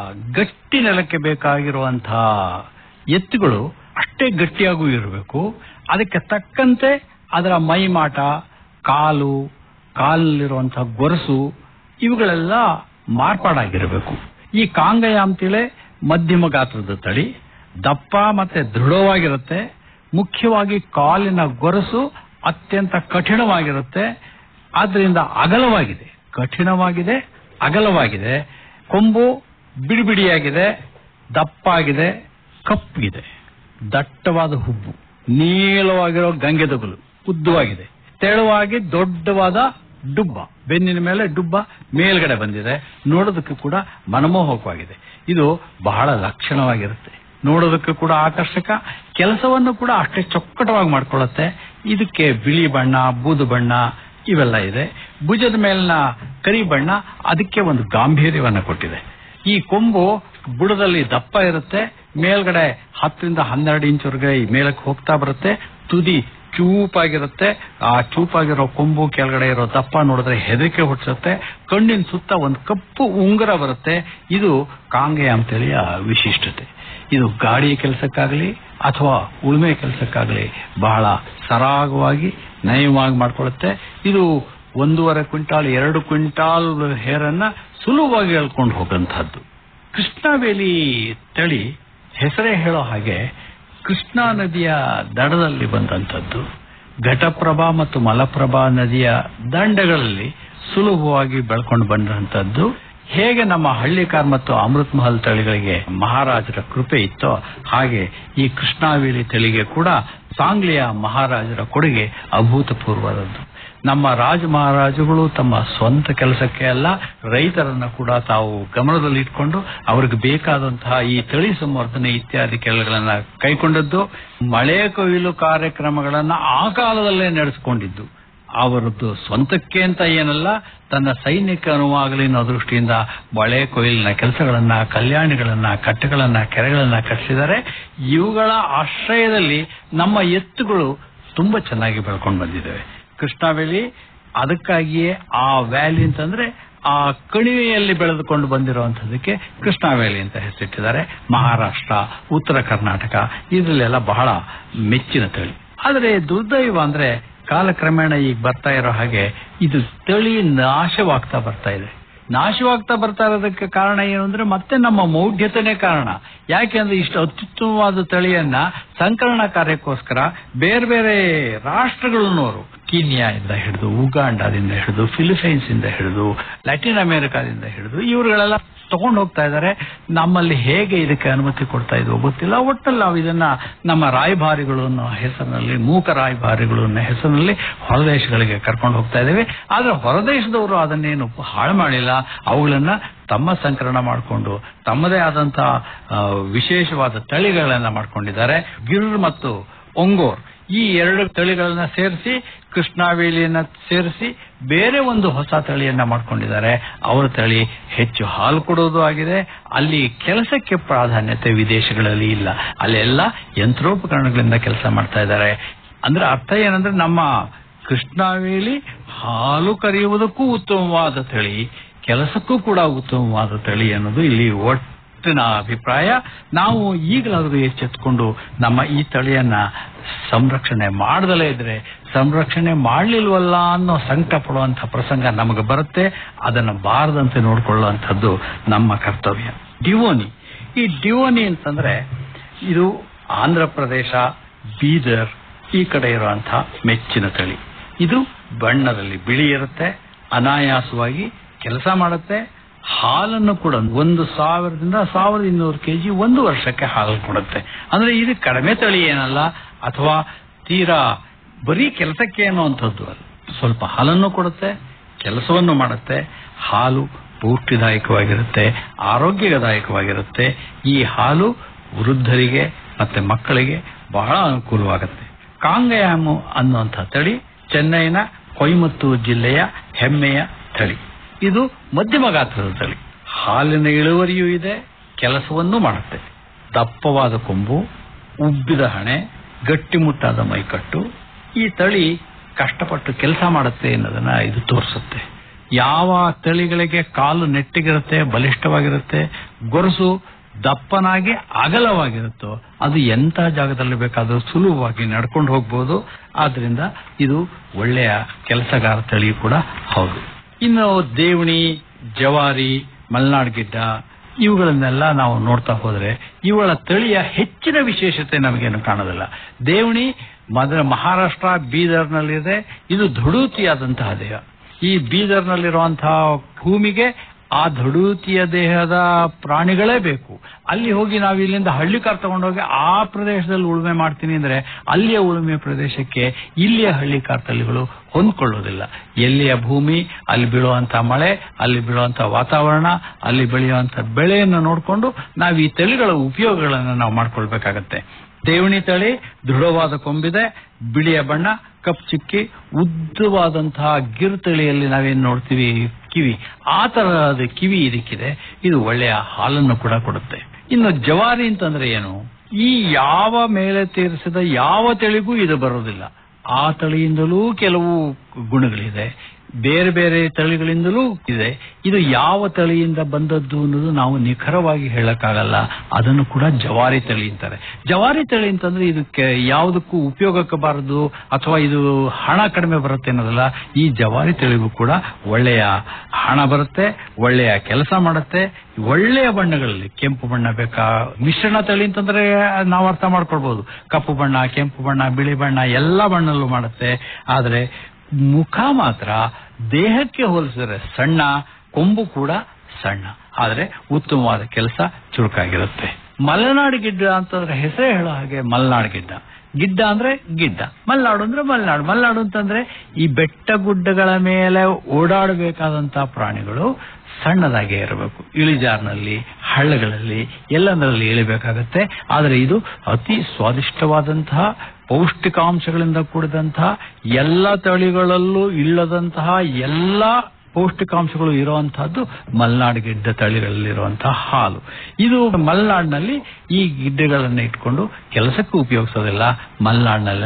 ಗಟ್ಟಿ ನೆಲಕ್ಕೆ ಬೇಕಾಗಿರುವಂತಹ ಎತ್ತುಗಳು ಅಷ್ಟೇ ಗಟ್ಟಿಯಾಗೂ ಇರಬೇಕು ಅದಕ್ಕೆ ತಕ್ಕಂತೆ ಅದರ ಮೈಮಾಟ ಕಾಲು ಕಾಲಿನಲ್ಲಿರುವಂತಹ ಗೊರಸು ಇವುಗಳೆಲ್ಲ ಮಾರ್ಪಾಡಾಗಿರಬೇಕು ಈ ಕಾಂಗಯಾಮ್ ತಿಳೆ ಮಧ್ಯಮ ಗಾತ್ರದ ತಳಿ ದಪ್ಪ ಮತ್ತೆ ದೃಢವಾಗಿರುತ್ತೆ ಮುಖ್ಯವಾಗಿ ಕಾಲಿನ ಗೊರಸು ಅತ್ಯಂತ ಕಠಿಣವಾಗಿರುತ್ತೆ ಆದ್ರಿಂದ ಅಗಲವಾಗಿದೆ ಕಠಿಣವಾಗಿದೆ ಅಗಲವಾಗಿದೆ ಕೊಂಬು ಬಿಡಿಬಿಡಿಯಾಗಿದೆ ದಪ್ಪಾಗಿದೆ ಕಪ್ಪಿದೆ ದಟ್ಟವಾದ ಹುಬ್ಬು ನೀಳವಾಗಿರೋ ಗಂಗೆದಗುಲು ಉದ್ದವಾಗಿದೆ ತೆಳುವಾಗಿ ದೊಡ್ಡವಾದ ಡುಬ್ಬ ಬೆನ್ನಿನ ಮೇಲೆ ಡುಬ್ಬ ಮೇಲ್ಗಡೆ ಬಂದಿದೆ ನೋಡೋದಕ್ಕೂ ಕೂಡ ಮನಮೋಹಕವಾಗಿದೆ ಇದು ಬಹಳ ಲಕ್ಷಣವಾಗಿರುತ್ತೆ ನೋಡೋದಕ್ಕೂ ಕೂಡ ಆಕರ್ಷಕ ಕೆಲಸವನ್ನು ಕೂಡ ಅಷ್ಟೇ ಚೊಕ್ಕಟವಾಗಿ ಮಾಡ್ಕೊಳ್ಳುತ್ತೆ ಇದಕ್ಕೆ ಬಿಳಿ ಬಣ್ಣ ಬೂದು ಬಣ್ಣ ಇವೆಲ್ಲ ಇದೆ ಭುಜದ ಮೇಲಿನ ಕರಿ ಬಣ್ಣ ಅದಕ್ಕೆ ಒಂದು ಗಾಂಭೀರ್ಯವನ್ನ ಕೊಟ್ಟಿದೆ ಈ ಕೊಂಬು ಬುಡದಲ್ಲಿ ದಪ್ಪ ಇರುತ್ತೆ ಮೇಲ್ಗಡೆ ಹತ್ತರಿಂದ ಹನ್ನೆರಡು ಇಂಚ್ವರೆಗೆ ಈ ಮೇಲಕ್ಕೆ ಹೋಗ್ತಾ ಬರುತ್ತೆ ತುದಿ ಚೂಪಾಗಿರುತ್ತೆ ಆ ಚೂಪಾಗಿರೋ ಕೊಂಬು ಕೆಳಗಡೆ ಇರೋ ದಪ್ಪ ನೋಡಿದ್ರೆ ಹೆದರಿಕೆ ಹುಟ್ಟಿಸುತ್ತೆ ಕಣ್ಣಿನ ಸುತ್ತ ಒಂದು ಕಪ್ಪು ಉಂಗುರ ಬರುತ್ತೆ ಇದು ಕಾಂಗೆಯಾಮ್ ತಳಿಯ ವಿಶಿಷ್ಟತೆ ಇದು ಗಾಡಿ ಕೆಲಸಕ್ಕಾಗಲಿ ಅಥವಾ ಉಳುಮೆ ಕೆಲಸಕ್ಕಾಗಲಿ ಬಹಳ ಸರಾಗವಾಗಿ ನಯವಾಗಿ ಮಾಡ್ಕೊಳ್ಳುತ್ತೆ ಇದು ಒಂದೂವರೆ ಕ್ವಿಂಟಾಲ್ ಎರಡು ಕ್ವಿಂಟಾಲ್ ಹೇರನ್ನ ಸುಲಭವಾಗಿ ಎಳ್ಕೊಂಡು ಹೋಗಂತಹದ್ದು ಕೃಷ್ಣವೇಲಿ ತಳಿ ಹೆಸರೇ ಹೇಳೋ ಹಾಗೆ ಕೃಷ್ಣಾ ನದಿಯ ದಡದಲ್ಲಿ ಬಂದಂಥದ್ದು ಘಟಪ್ರಭಾ ಮತ್ತು ಮಲಪ್ರಭಾ ನದಿಯ ದಂಡೆಗಳಲ್ಲಿ ಸುಲಭವಾಗಿ ಬೆಳ್ಕೊಂಡು ಬಂದಂಥದ್ದು ಹೇಗೆ ನಮ್ಮ ಹಳ್ಳಿಕಾರ್ ಮತ್ತು ಅಮೃತ್ ಮಹಲ್ ತಳಿಗಳಿಗೆ ಮಹಾರಾಜರ ಕೃಪೆ ಇತ್ತೋ ಹಾಗೆ ಈ ಕೃಷ್ಣಾವೇಲಿ ತಳಿಗೆ ಕೂಡ ಸಾಂಗ್ಲಿಯ ಮಹಾರಾಜರ ಕೊಡುಗೆ ಅಭೂತಪೂರ್ವವಾದದ್ದು ನಮ್ಮ ರಾಜ ಮಹಾರಾಜುಗಳು ತಮ್ಮ ಸ್ವಂತ ಕೆಲಸಕ್ಕೆ ಅಲ್ಲ ರೈತರನ್ನ ಕೂಡ ತಾವು ಗಮನದಲ್ಲಿ ಇಟ್ಕೊಂಡು ಅವ್ರಿಗೆ ಬೇಕಾದಂತಹ ಈ ತಳಿ ಸಂವರ್ಧನೆ ಇತ್ಯಾದಿ ಕೆಲಗಳನ್ನ ಕೈಗೊಂಡದ್ದು ಮಳೆ ಕೊಯ್ಲು ಕಾರ್ಯಕ್ರಮಗಳನ್ನ ಆ ಕಾಲದಲ್ಲೇ ನಡೆಸಿಕೊಂಡಿದ್ದು ಅವರದ್ದು ಸ್ವಂತಕ್ಕೆ ಅಂತ ಏನಲ್ಲ ತನ್ನ ಸೈನಿಕ ಅನುವಾಗಲಿ ಅನ್ನೋ ದೃಷ್ಟಿಯಿಂದ ಮಳೆ ಕೊಯ್ಲಿನ ಕೆಲಸಗಳನ್ನ ಕಲ್ಯಾಣಿಗಳನ್ನ ಕಟ್ಟೆಗಳನ್ನ ಕೆರೆಗಳನ್ನ ಕಟ್ಟಿಸಿದ್ದಾರೆ ಇವುಗಳ ಆಶ್ರಯದಲ್ಲಿ ನಮ್ಮ ಎತ್ತುಗಳು ತುಂಬಾ ಚೆನ್ನಾಗಿ ಬೆಳ್ಕೊಂಡು ಬಂದಿದ್ದೇವೆ ಕೃಷ್ಣಾವೇಲಿ ಅದಕ್ಕಾಗಿಯೇ ಆ ವ್ಯಾಲಿ ಅಂತಂದ್ರೆ ಆ ಕಣಿವೆಯಲ್ಲಿ ಬೆಳೆದುಕೊಂಡು ಬಂದಿರುವಂತದಕ್ಕೆ ಕೃಷ್ಣಾವೇಲಿ ಅಂತ ಹೆಸರಿಟ್ಟಿದ್ದಾರೆ ಮಹಾರಾಷ್ಟ್ರ ಉತ್ತರ ಕರ್ನಾಟಕ ಇದರಲ್ಲೆಲ್ಲ ಬಹಳ ಮೆಚ್ಚಿನ ತಳಿ ಆದರೆ ದುರ್ದೈವ ಅಂದ್ರೆ ಕಾಲಕ್ರಮೇಣ ಈಗ ಬರ್ತಾ ಇರೋ ಹಾಗೆ ಇದು ತಳಿ ನಾಶವಾಗ್ತಾ ಬರ್ತಾ ಇದೆ ನಾಶವಾಗ್ತಾ ಬರ್ತಾ ಇರೋದಕ್ಕೆ ಕಾರಣ ಏನು ಅಂದ್ರೆ ಮತ್ತೆ ನಮ್ಮ ಮೌಢ್ಯತೆನೇ ಕಾರಣ ಯಾಕೆಂದ್ರೆ ಇಷ್ಟು ಅತ್ಯುತ್ತಮವಾದ ತಳಿಯನ್ನ ಸಂಕಲನ ಕಾರ್ಯಕ್ಕೋಸ್ಕರ ಬೇರೆ ಬೇರೆ ರಾಷ್ಟ್ರಗಳನ್ನವರು ಕೀನ್ಯಾದಿಂದ ಹಿಡಿದು ಉಗಾಂಡಾದಿಂದ ಹಿಡಿದು ಫಿಲಿಪೈನ್ಸ್ ಇಂದ ಹಿಡಿದು ಲ್ಯಾಟಿನ್ ಅಮೆರಿಕಾದಿಂದ ಹಿಡಿದು ಇವರುಗಳೆಲ್ಲ ತಗೊಂಡು ಹೋಗ್ತಾ ಇದ್ದಾರೆ ನಮ್ಮಲ್ಲಿ ಹೇಗೆ ಇದಕ್ಕೆ ಅನುಮತಿ ಕೊಡ್ತಾ ಇದ್ವೋ ಗೊತ್ತಿಲ್ಲ ಒಟ್ಟಲ್ಲಿ ನಾವು ಇದನ್ನ ನಮ್ಮ ರಾಯಭಾರಿಗಳು ಅನ್ನೋ ಹೆಸರಿನಲ್ಲಿ ಮೂಕ ರಾಯಭಾರಿಗಳು ಅನ್ನೋ ಹೆಸರಿನಲ್ಲಿ ಹೊರದೇಶಗಳಿಗೆ ಕರ್ಕೊಂಡು ಹೋಗ್ತಾ ಇದ್ದೇವೆ ಆದ್ರೆ ಹೊರದೇಶದವರು ಅದನ್ನೇನು ಹಾಳು ಮಾಡಿಲ್ಲ ಅವುಗಳನ್ನ ತಮ್ಮ ಸಂಕಲನ ಮಾಡಿಕೊಂಡು ತಮ್ಮದೇ ಆದಂತಹ ಆ, ವಿಶೇಷವಾದ ತಳಿಗಳನ್ನ ಮಾಡ್ಕೊಂಡಿದ್ದಾರೆ ಗಿರ್ ಮತ್ತು ಒಂಗೋರ್ ಈ ಎರಡು ತಳಿಗಳನ್ನ ಸೇರಿಸಿ ಕೃಷ್ಣಾವೇಲಿಯನ್ನ ಸೇರಿಸಿ ಬೇರೆ ಒಂದು ಹೊಸ ತಳಿಯನ್ನ ಮಾಡ್ಕೊಂಡಿದ್ದಾರೆ ಅವರ ತಳಿ ಹೆಚ್ಚು ಹಾಲು ಕೊಡೋದು ಆಗಿದೆ ಅಲ್ಲಿ ಕೆಲಸಕ್ಕೆ ಪ್ರಾಧಾನ್ಯತೆ ವಿದೇಶಗಳಲ್ಲಿ ಇಲ್ಲ ಅಲ್ಲೆಲ್ಲ ಯಂತ್ರೋಪಕರಣಗಳಿಂದ ಕೆಲಸ ಮಾಡ್ತಾ ಇದ್ದಾರೆ ಅಂದ್ರೆ ಅರ್ಥ ಏನಂದ್ರೆ ನಮ್ಮ ಕೃಷ್ಣಾವೇಲಿ ಹಾಲು ಕರೆಯುವುದಕ್ಕೂ ಉತ್ತಮವಾದ ತಳಿ ಕೆಲಸಕ್ಕೂ ಕೂಡ ಉತ್ತಮವಾದ ತಳಿ ಅನ್ನೋದು ಇಲ್ಲಿ ಒಟ್ಟಿನ ಅಭಿಪ್ರಾಯ ನಾವು ಈಗಲಾದರೂ ಎಚ್ಚೆತ್ಕೊಂಡು ನಮ್ಮ ಈ ತಳಿಯನ್ನ ಸಂರಕ್ಷಣೆ ಮಾಡದಲೇ ಇದ್ರೆ ಸಂರಕ್ಷಣೆ ಮಾಡಲಿಲ್ವಲ್ಲ ಅನ್ನೋ ಸಂಕಟ ಪಡುವಂತ ಪ್ರಸಂಗ ನಮಗೆ ಬರುತ್ತೆ ಅದನ್ನ ಬಾರದಂತೆ ನೋಡ್ಕೊಳ್ಳುವಂಥದ್ದು ನಮ್ಮ ಕರ್ತವ್ಯ ಡಿವೋನಿ ಈ ಡಿವೋನಿ ಅಂತಂದ್ರೆ ಇದು ಆಂಧ್ರ ಪ್ರದೇಶ ಬೀದರ್ ಈ ಕಡೆ ಇರುವಂತಹ ಮೆಚ್ಚಿನ ತಳಿ ಇದು ಬಣ್ಣದಲ್ಲಿ ಬಿಳಿ ಇರುತ್ತೆ ಅನಾಯಾಸವಾಗಿ ಕೆಲಸ ಮಾಡುತ್ತೆ ಹಾಲನ್ನು ಕೂಡ ಒಂದು ಸಾವಿರದಿಂದ ಸಾವಿರದ ಇನ್ನೂರು ಕೆಜಿ ಒಂದು ವರ್ಷಕ್ಕೆ ಹಾಲು ಕೊಡುತ್ತೆ ಅಂದ್ರೆ ಇದು ಕಡಿಮೆ ತಳಿ ಏನಲ್ಲ ಅಥವಾ ತೀರಾ ಬರೀ ಕೆಲಸಕ್ಕೆ ಅನ್ನುವಂಥದ್ದು ಅಲ್ಲ ಸ್ವಲ್ಪ ಹಾಲನ್ನು ಕೊಡುತ್ತೆ ಕೆಲಸವನ್ನು ಮಾಡುತ್ತೆ ಹಾಲು ಪೌಷ್ಟಿದಾಯಕವಾಗಿರುತ್ತೆ ಆರೋಗ್ಯದಾಯಕವಾಗಿರುತ್ತೆ ಈ ಹಾಲು ವೃದ್ಧರಿಗೆ ಮತ್ತೆ ಮಕ್ಕಳಿಗೆ ಬಹಳ ಅನುಕೂಲವಾಗುತ್ತೆ ಕಾಂಗಯಾಮು ಅನ್ನುವಂಥ ತಳಿ ಚೆನ್ನೈನ ಕೊಯಮತ್ತೂರು ಜಿಲ್ಲೆಯ ಹೆಮ್ಮೆಯ ತಳಿ ಇದು ಮಧ್ಯಮ ಗಾತ್ರದ ತಳಿ ಹಾಲಿನ ಇಳುವರಿಯೂ ಇದೆ ಕೆಲಸವನ್ನೂ ಮಾಡುತ್ತೆ ದಪ್ಪವಾದ ಕೊಂಬು ಉಬ್ಬಿದ ಹಣೆ ಗಟ್ಟಿಮುಟ್ಟಾದ ಮೈಕಟ್ಟು ಈ ತಳಿ ಕಷ್ಟಪಟ್ಟು ಕೆಲಸ ಮಾಡುತ್ತೆ ಅನ್ನೋದನ್ನ ಇದು ತೋರಿಸುತ್ತೆ ಯಾವ ತಳಿಗಳಿಗೆ ಕಾಲು ನೆಟ್ಟಿಗಿರುತ್ತೆ ಬಲಿಷ್ಠವಾಗಿರುತ್ತೆ ಗೊರಸು ದಪ್ಪನಾಗಿ ಅಗಲವಾಗಿರುತ್ತೋ ಅದು ಎಂಥ ಜಾಗದಲ್ಲಿ ಬೇಕಾದರೂ ಸುಲಭವಾಗಿ ನಡ್ಕೊಂಡು ಹೋಗ್ಬೋದು ಆದ್ರಿಂದ ಇದು ಒಳ್ಳೆಯ ಕೆಲಸಗಾರ ತಳಿ ಕೂಡ ಹೌದು ಇನ್ನು ದೇವಣಿ ಜವಾರಿ ಮಲ್ನಾಡ್ ಗಿಡ್ಡ ಇವುಗಳನ್ನೆಲ್ಲ ನಾವು ನೋಡ್ತಾ ಹೋದ್ರೆ ಇವುಗಳ ತಳಿಯ ಹೆಚ್ಚಿನ ವಿಶೇಷತೆ ನಮಗೇನು ಕಾಣೋದಿಲ್ಲ ದೇವಣಿ ಮೊದಲ ಮಹಾರಾಷ್ಟ್ರ ಬೀದರ್ನಲ್ಲಿದೆ ಇದು ಧುಡೂತಿಯಾದಂತಹ ದೇಹ ಈ ಬೀದರ್ನಲ್ಲಿರುವಂತಹ ಭೂಮಿಗೆ ಆ ಧಡೂತಿಯ ದೇಹದ ಪ್ರಾಣಿಗಳೇ ಬೇಕು ಅಲ್ಲಿ ಹೋಗಿ ನಾವು ಇಲ್ಲಿಂದ ಹಳ್ಳಿ ಕಾರ್ ತಗೊಂಡೋಗಿ ಆ ಪ್ರದೇಶದಲ್ಲಿ ಉಳುಮೆ ಮಾಡ್ತೀನಿ ಅಂದ್ರೆ ಅಲ್ಲಿಯ ಉಳುಮೆ ಪ್ರದೇಶಕ್ಕೆ ಇಲ್ಲಿಯ ಹಳ್ಳಿ ಕಾರ್ ತಳಿಗಳು ಹೊಂದ್ಕೊಳ್ಳೋದಿಲ್ಲ ಎಲ್ಲಿಯ ಭೂಮಿ ಅಲ್ಲಿ ಬೀಳುವಂತ ಮಳೆ ಅಲ್ಲಿ ಬೀಳುವಂತ ವಾತಾವರಣ ಅಲ್ಲಿ ಬೆಳೆಯುವಂತ ಬೆಳೆಯನ್ನು ನೋಡಿಕೊಂಡು ನಾವು ಈ ತಳಿಗಳ ಉಪಯೋಗಗಳನ್ನು ನಾವು ಮಾಡ್ಕೊಳ್ಬೇಕಾಗತ್ತೆ ದೇವಣಿ ತಳಿ ದೃಢವಾದ ಕೊಂಬಿದೆ ಬಿಳಿಯ ಬಣ್ಣ ಕಪ್ ಚಿಕ್ಕಿ ಉದ್ದವಾದಂತಹ ಗಿರ್ ತಳಿಯಲ್ಲಿ ನಾವೇನ್ ನೋಡ್ತೀವಿ ಕಿವಿ ಆ ತರಹದ ಕಿವಿ ಇದಕ್ಕಿದೆ ಇದು ಒಳ್ಳೆಯ ಹಾಲನ್ನು ಕೂಡ ಕೊಡುತ್ತೆ ಇನ್ನು ಜವಾರಿ ಅಂತಂದ್ರೆ ಏನು ಈ ಯಾವ ಮೇಲೆ ತೀರಿಸಿದ ಯಾವ ತಳಿಗೂ ಇದು ಬರೋದಿಲ್ಲ ಆ ತಳಿಯಿಂದಲೂ ಕೆಲವು ಗುಣಗಳಿದೆ ಬೇರೆ ಬೇರೆ ತಳಿಗಳಿಂದಲೂ ಇದೆ ಇದು ಯಾವ ತಳಿಯಿಂದ ಬಂದದ್ದು ಅನ್ನೋದು ನಾವು ನಿಖರವಾಗಿ ಹೇಳಕ್ಕಾಗಲ್ಲ ಅದನ್ನು ಕೂಡ ಜವಾರಿ ತಳಿ ಅಂತಾರೆ ಜವಾರಿ ತಳಿ ಅಂತಂದ್ರೆ ಇದಕ್ಕೆ ಯಾವುದಕ್ಕೂ ಉಪಯೋಗಕ್ಕೆ ಬಾರದು ಅಥವಾ ಇದು ಹಣ ಕಡಿಮೆ ಬರುತ್ತೆ ಅನ್ನೋದಲ್ಲ ಈ ಜವಾರಿ ತಳಿಗೂ ಕೂಡ ಒಳ್ಳೆಯ ಹಣ ಬರುತ್ತೆ ಒಳ್ಳೆಯ ಕೆಲಸ ಮಾಡುತ್ತೆ ಒಳ್ಳೆಯ ಬಣ್ಣಗಳಲ್ಲಿ ಕೆಂಪು ಬಣ್ಣ ಬೇಕಾ ಮಿಶ್ರಣ ತಳಿ ಅಂತಂದ್ರೆ ನಾವು ಅರ್ಥ ಮಾಡ್ಕೊಳ್ಬಹುದು ಕಪ್ಪು ಬಣ್ಣ ಕೆಂಪು ಬಣ್ಣ ಬಿಳಿ ಬಣ್ಣ ಎಲ್ಲ ಬಣ್ಣಲ್ಲೂ ಮಾಡುತ್ತೆ ಆದ್ರೆ ಮುಖ ಮಾತ್ರ ದೇಹಕ್ಕೆ ಹೋಲಿಸಿದ್ರೆ ಸಣ್ಣ ಕೊಂಬು ಕೂಡ ಸಣ್ಣ ಆದ್ರೆ ಉತ್ತಮವಾದ ಕೆಲಸ ಚುರುಕಾಗಿರುತ್ತೆ ಮಲೆನಾಡು ಗಿಡ್ಡ ಅಂತಂದ್ರೆ ಹೆಸರೇ ಹೇಳೋ ಹಾಗೆ ಮಲೆನಾಡು ಗಿಡ್ಡ ಗಿಡ್ಡ ಅಂದ್ರೆ ಗಿಡ್ಡ ಮಲೆನಾಡು ಅಂದ್ರೆ ಮಲೆನಾಡು ಮಲೆನಾಡು ಅಂತಂದ್ರೆ ಈ ಬೆಟ್ಟ ಗುಡ್ಡಗಳ ಮೇಲೆ ಓಡಾಡಬೇಕಾದಂತಹ ಪ್ರಾಣಿಗಳು ಸಣ್ಣದಾಗೇ ಇರಬೇಕು ಇಳಿಜಾರಿನಲ್ಲಿ ಹಳ್ಳಗಳಲ್ಲಿ ಎಲ್ಲದರಲ್ಲಿ ಇಳಿಬೇಕಾಗತ್ತೆ ಆದರೆ ಇದು ಅತಿ ಸ್ವಾದಿಷ್ಟವಾದಂತಹ ಪೌಷ್ಟಿಕಾಂಶಗಳಿಂದ ಕೂಡಿದಂತಹ ಎಲ್ಲ ತಳಿಗಳಲ್ಲೂ ಇಲ್ಲದಂತಹ ಎಲ್ಲ ಪೌಷ್ಟಿಕಾಂಶಗಳು ಇರುವಂತಹದ್ದು ಮಲೆನಾಡು ಗಿಡ್ಡ ತಳಿಗಳಲ್ಲಿರುವಂತಹ ಹಾಲು ಇದು ಮಲೆನಾಡಿನಲ್ಲಿ ಈ ಗಿಡ್ಡಗಳನ್ನ ಇಟ್ಕೊಂಡು ಕೆಲಸಕ್ಕೂ ಉಪಯೋಗಿಸೋದಿಲ್ಲ ಮಲೆನಾಡಿನಲ್ಲೆಲ್ಲ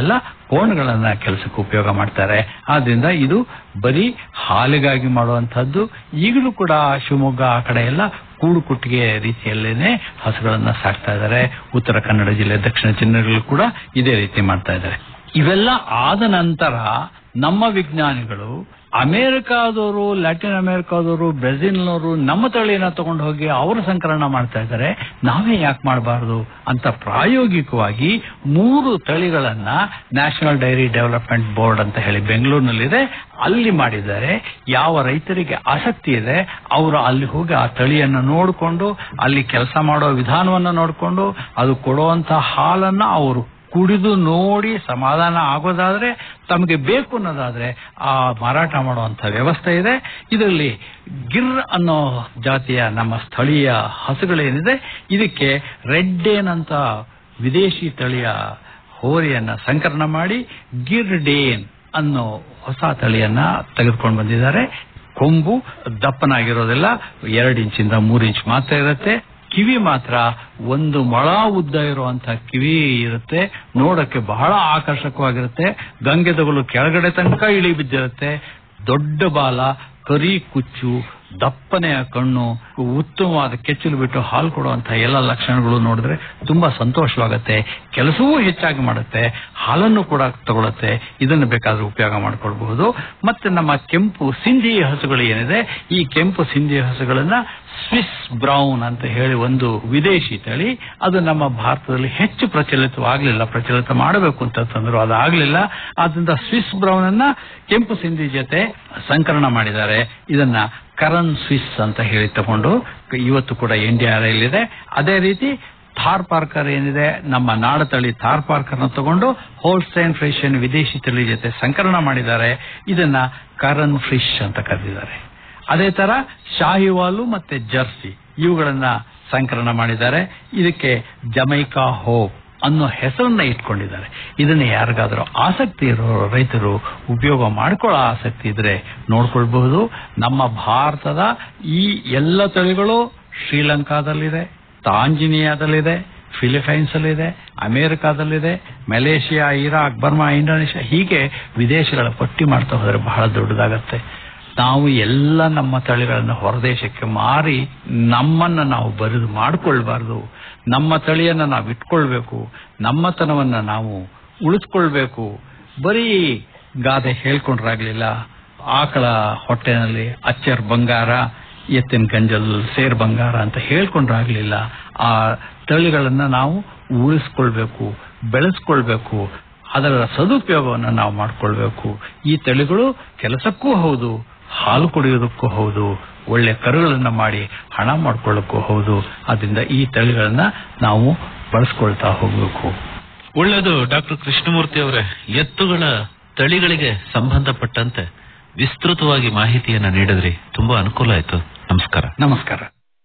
ಕೋಣಗಳನ್ನ ಕೆಲಸಕ್ಕೆ ಉಪಯೋಗ ಮಾಡ್ತಾರೆ ಆದ್ರಿಂದ ಇದು ಬರೀ ಹಾಲಿಗಾಗಿ ಮಾಡುವಂತಹದ್ದು ಈಗಲೂ ಕೂಡ ಶಿವಮೊಗ್ಗ ಆ ಕಡೆ ಎಲ್ಲ ಕೂಡು ಕುಟ್ಟಿಗೆ ರೀತಿಯಲ್ಲೇನೆ ಹಸುಗಳನ್ನ ಸಾಕ್ತಾ ಇದ್ದಾರೆ ಉತ್ತರ ಕನ್ನಡ ಜಿಲ್ಲೆ ದಕ್ಷಿಣ ಜಿಲ್ಲೆಗಳು ಕೂಡ ಇದೇ ರೀತಿ ಮಾಡ್ತಾ ಇದ್ದಾರೆ ಇವೆಲ್ಲ ಆದ ನಂತರ ನಮ್ಮ ವಿಜ್ಞಾನಿಗಳು ಅಮೆರಿಕಾದವರು ಲ್ಯಾಟಿನ್ ಅಮೆರಿಕಾದವರು ಬ್ರೆಜಿಲ್ನವರು ನಮ್ಮ ತಳಿಯನ್ನ ತಗೊಂಡು ಹೋಗಿ ಅವರು ಸಂಕಲನ ಮಾಡ್ತಾ ಇದ್ದಾರೆ ನಾವೇ ಯಾಕೆ ಮಾಡಬಾರದು ಅಂತ ಪ್ರಾಯೋಗಿಕವಾಗಿ ಮೂರು ತಳಿಗಳನ್ನ ನ್ಯಾಷನಲ್ ಡೈರಿ ಡೆವಲಪ್ಮೆಂಟ್ ಬೋರ್ಡ್ ಅಂತ ಹೇಳಿ ಬೆಂಗಳೂರಿನಲ್ಲಿದೆ ಅಲ್ಲಿ ಮಾಡಿದ್ದಾರೆ ಯಾವ ರೈತರಿಗೆ ಆಸಕ್ತಿ ಇದೆ ಅವರು ಅಲ್ಲಿ ಹೋಗಿ ಆ ತಳಿಯನ್ನು ನೋಡಿಕೊಂಡು ಅಲ್ಲಿ ಕೆಲಸ ಮಾಡೋ ವಿಧಾನವನ್ನ ನೋಡಿಕೊಂಡು ಅದು ಕೊಡುವಂತ ಹಾಲನ್ನ ಅವರು ಕುಡಿದು ನೋಡಿ ಸಮಾಧಾನ ಆಗೋದಾದ್ರೆ ತಮಗೆ ಬೇಕು ಅನ್ನೋದಾದ್ರೆ ಆ ಮಾರಾಟ ಮಾಡುವಂತ ವ್ಯವಸ್ಥೆ ಇದೆ ಇದರಲ್ಲಿ ಗಿರ್ ಅನ್ನೋ ಜಾತಿಯ ನಮ್ಮ ಸ್ಥಳೀಯ ಹಸುಗಳೇನಿದೆ ಇದಕ್ಕೆ ರೆಡ್ಡೇನ್ ಅಂತ ವಿದೇಶಿ ತಳಿಯ ಹೋರಿಯನ್ನ ಸಂಕಲನ ಮಾಡಿ ಗಿರ್ ಡೇನ್ ಅನ್ನೋ ಹೊಸ ತಳಿಯನ್ನ ತೆಗೆದುಕೊಂಡು ಬಂದಿದ್ದಾರೆ ಕೊಂಬು ದಪ್ಪನಾಗಿರೋದಿಲ್ಲ ಎರಡು ಇಂಚಿಂದ ಮೂರು ಇಂಚ್ ಮಾತ್ರ ಇರುತ್ತೆ ಕಿವಿ ಮಾತ್ರ ಒಂದು ಮೊಳ ಉದ್ದ ಇರುವಂತಹ ಕಿವಿ ಇರುತ್ತೆ ನೋಡಕ್ಕೆ ಬಹಳ ಆಕರ್ಷಕವಾಗಿರುತ್ತೆ ಗಂಗೆದಗಳು ಕೆಳಗಡೆ ತನಕ ಇಳಿ ಬಿದ್ದಿರುತ್ತೆ ದೊಡ್ಡ ಬಾಲ ಕರಿ ಕುಚ್ಚು ದಪ್ಪನೆಯ ಕಣ್ಣು ಉತ್ತಮವಾದ ಕೆಚ್ಚಲು ಬಿಟ್ಟು ಹಾಲು ಕೊಡುವಂತಹ ಎಲ್ಲ ಲಕ್ಷಣಗಳು ನೋಡಿದ್ರೆ ತುಂಬಾ ಸಂತೋಷವಾಗುತ್ತೆ ಕೆಲಸವೂ ಹೆಚ್ಚಾಗಿ ಮಾಡುತ್ತೆ ಹಾಲನ್ನು ಕೂಡ ತಗೊಳುತ್ತೆ ಇದನ್ನು ಬೇಕಾದ್ರೆ ಉಪಯೋಗ ಮಾಡ್ಕೊಳ್ಬಹುದು ಮತ್ತೆ ನಮ್ಮ ಕೆಂಪು ಸಿಂಧಿ ಹಸುಗಳು ಏನಿದೆ ಈ ಕೆಂಪು ಸಿಂಧಿ ಹಸುಗಳನ್ನ ಸ್ವಿಸ್ ಬ್ರೌನ್ ಅಂತ ಹೇಳಿ ಒಂದು ವಿದೇಶಿ ತಳಿ ಅದು ನಮ್ಮ ಭಾರತದಲ್ಲಿ ಹೆಚ್ಚು ಪ್ರಚಲಿತವಾಗಲಿಲ್ಲ ಪ್ರಚಲಿತ ಮಾಡಬೇಕು ಅಂತ ತಂದ್ರು ಅದಾಗಲಿಲ್ಲ ಆದ್ರಿಂದ ಸ್ವಿಸ್ ಬ್ರೌನ್ ಅನ್ನ ಕೆಂಪು ಸಿಂಧಿ ಜೊತೆ ಸಂಕಲನ ಮಾಡಿದ್ದಾರೆ ಇದನ್ನ ಕರನ್ ಸ್ವಿಸ್ ಅಂತ ಹೇಳಿ ತಗೊಂಡು ಇವತ್ತು ಕೂಡ ಇಂಡಿಯಾ ಇದೆ ಅದೇ ರೀತಿ ಥಾರ್ ಪಾರ್ಕರ್ ಏನಿದೆ ನಮ್ಮ ನಾಡ ತಳಿ ಥಾರ್ ಪಾರ್ಕರ್ ನ ತಗೊಂಡು ಹೋಲ್ಸ್ಟೈನ್ ಫ್ರಿಷನ್ ವಿದೇಶಿ ತಳಿ ಜೊತೆ ಸಂಕಲನ ಮಾಡಿದ್ದಾರೆ ಇದನ್ನ ಕರನ್ ಫ್ರಿಶ್ ಅಂತ ಕರೆದಿದ್ದಾರೆ ಅದೇ ತರ ಶಾಹಿವಾಲು ಮತ್ತೆ ಜರ್ಸಿ ಇವುಗಳನ್ನ ಸಂಕಲನ ಮಾಡಿದ್ದಾರೆ ಇದಕ್ಕೆ ಜಮೈಕಾ ಹೋಪ್ ಅನ್ನೋ ಹೆಸರನ್ನ ಇಟ್ಕೊಂಡಿದ್ದಾರೆ ಇದನ್ನ ಯಾರಿಗಾದ್ರೂ ಆಸಕ್ತಿ ಇರೋ ರೈತರು ಉಪಯೋಗ ಮಾಡ್ಕೊಳ್ಳೋ ಆಸಕ್ತಿ ಇದ್ರೆ ನೋಡ್ಕೊಳ್ಬಹುದು ನಮ್ಮ ಭಾರತದ ಈ ಎಲ್ಲ ತಳಿಗಳು ಶ್ರೀಲಂಕಾದಲ್ಲಿದೆ ತಾಂಜಿನಿಯಾದಲ್ಲಿದೆ ಫಿಲಿಪೈನ್ಸ್ ಅಲ್ಲಿದೆ ಅಮೆರಿಕಾದಲ್ಲಿದೆ ಮಲೇಷಿಯಾ ಇರಾಕ್ ಬರ್ಮಾ ಇಂಡೋನೇಷ್ಯಾ ಹೀಗೆ ವಿದೇಶಗಳ ಪಟ್ಟಿ ಮಾಡ್ತಾ ಹೋದ್ರೆ ಬಹಳ ದೊಡ್ಡದಾಗತ್ತೆ ನಾವು ಎಲ್ಲ ನಮ್ಮ ತಳಿಗಳನ್ನು ಹೊರದೇಶಕ್ಕೆ ಮಾರಿ ನಮ್ಮನ್ನ ನಾವು ಬರಿದು ಮಾಡಿಕೊಳ್ಬಾರ್ದು ನಮ್ಮ ತಳಿಯನ್ನ ನಾವು ಇಟ್ಕೊಳ್ಬೇಕು ನಮ್ಮತನವನ್ನ ನಾವು ಉಳಿಸ್ಕೊಳ್ಬೇಕು ಬರೀ ಗಾದೆ ಹೇಳ್ಕೊಂಡ್ರಾಗ್ಲಿಲ್ಲ ಆಕಳ ಹೊಟ್ಟೆನಲ್ಲಿ ಅಚ್ಚರ್ ಬಂಗಾರ ಎತ್ತಿನ ಗಂಜಲ್ ಸೇರ್ ಬಂಗಾರ ಅಂತ ಹೇಳ್ಕೊಂಡ್ರಾಗ್ಲಿಲ್ಲ ಆ ತಳಿಗಳನ್ನ ನಾವು ಉಳಿಸ್ಕೊಳ್ಬೇಕು ಬೆಳೆಸ್ಕೊಳ್ಬೇಕು ಅದರ ಸದುಪಯೋಗವನ್ನು ನಾವು ಮಾಡ್ಕೊಳ್ಬೇಕು ಈ ತಳಿಗಳು ಕೆಲಸಕ್ಕೂ ಹೌದು ಹಾಲು ಕುಡಿಯೋದಕ್ಕೂ ಹೌದು ಒಳ್ಳೆ ಕರುಗಳನ್ನ ಮಾಡಿ ಹಣ ಮಾಡ್ಕೊಳ್ಳಕ್ಕೂ ಹೌದು ಅದರಿಂದ ಈ ತಳಿಗಳನ್ನ ನಾವು ಬಳಸ್ಕೊಳ್ತಾ ಹೋಗ್ಬೇಕು ಒಳ್ಳೆಯದು ಡಾಕ್ಟರ್ ಕೃಷ್ಣಮೂರ್ತಿ ಅವರೇ ಎತ್ತುಗಳ ತಳಿಗಳಿಗೆ ಸಂಬಂಧಪಟ್ಟಂತೆ ವಿಸ್ತೃತವಾಗಿ ಮಾಹಿತಿಯನ್ನ ನೀಡಿದ್ರಿ ತುಂಬಾ ಅನುಕೂಲ ಆಯ್ತು ನಮಸ್ಕಾರ ನಮಸ್ಕಾರ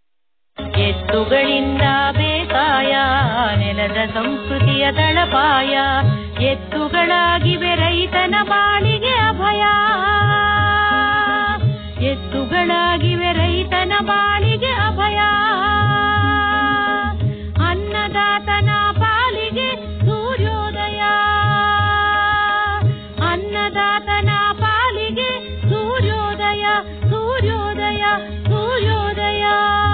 ಎತ್ತುಗಳಿಂದ ಬೇಸಾಯ ನೆಲದ ಸಂಸ್ಕೃತಿಯ ತಳಪಾಯ ಎತ್ತುಗಳಾಗಿವೆ ರೈತನ ಬಾಳಿಗೆ ಅಭಯ ಎತ್ತುಗಳಾಗಿವೆ ರೈತನ ಬಾಳಿಗೆ ಅಭಯ ಅನ್ನದಾತನ ಪಾಲಿಗೆ ಸೂರ್ಯೋದಯ ಅನ್ನದಾತನ ಪಾಲಿಗೆ ಸೂರ್ಯೋದಯ ಸೂರ್ಯೋದಯ ಸೂರ್ಯೋದಯ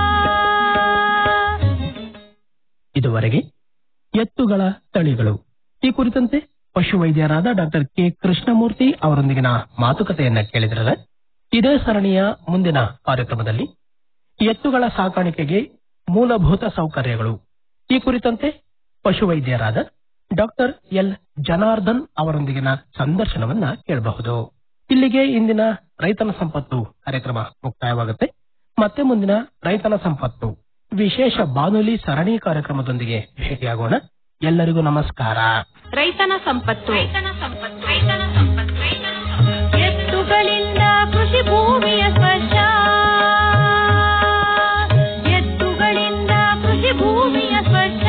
ಇದುವರೆಗೆ ಎತ್ತುಗಳ ತಳಿಗಳು ಈ ಕುರಿತಂತೆ ಪಶುವೈದ್ಯರಾದ ಡಾಕ್ಟರ್ ಕೆ ಕೃಷ್ಣಮೂರ್ತಿ ಅವರೊಂದಿಗಿನ ಮಾತುಕತೆಯನ್ನ ಕೇಳಿದರೆ ಇದೇ ಸರಣಿಯ ಮುಂದಿನ ಕಾರ್ಯಕ್ರಮದಲ್ಲಿ ಎತ್ತುಗಳ ಸಾಕಾಣಿಕೆಗೆ ಮೂಲಭೂತ ಸೌಕರ್ಯಗಳು ಈ ಕುರಿತಂತೆ ಪಶುವೈದ್ಯರಾದ ಡಾಕ್ಟರ್ ಎಲ್ ಜನಾರ್ದನ್ ಅವರೊಂದಿಗಿನ ಸಂದರ್ಶನವನ್ನ ಕೇಳಬಹುದು ಇಲ್ಲಿಗೆ ಇಂದಿನ ರೈತನ ಸಂಪತ್ತು ಕಾರ್ಯಕ್ರಮ ಮುಕ್ತಾಯವಾಗುತ್ತೆ ಮತ್ತೆ ಮುಂದಿನ ರೈತನ ಸಂಪತ್ತು ವಿಶೇಷ ಬಾನುಲಿ ಸರಣಿ ಕಾರ್ಯಕ್ರಮದೊಂದಿಗೆ ಭೇಟಿಯಾಗೋಣ ಎಲ್ಲರಿಗೂ ನಮಸ್ಕಾರ ರೈತನ ಸಂಪತ್ತು ಎತ್ತುಗಳಿಂದ ಕೃಷಿ ಭೂಮಿಯ ಸ್ಪರ್ಶ ಎತ್ತುಗಳಿಂದ ಕೃಷಿ ಭೂಮಿಯ ಸ್ಪರ್ಶ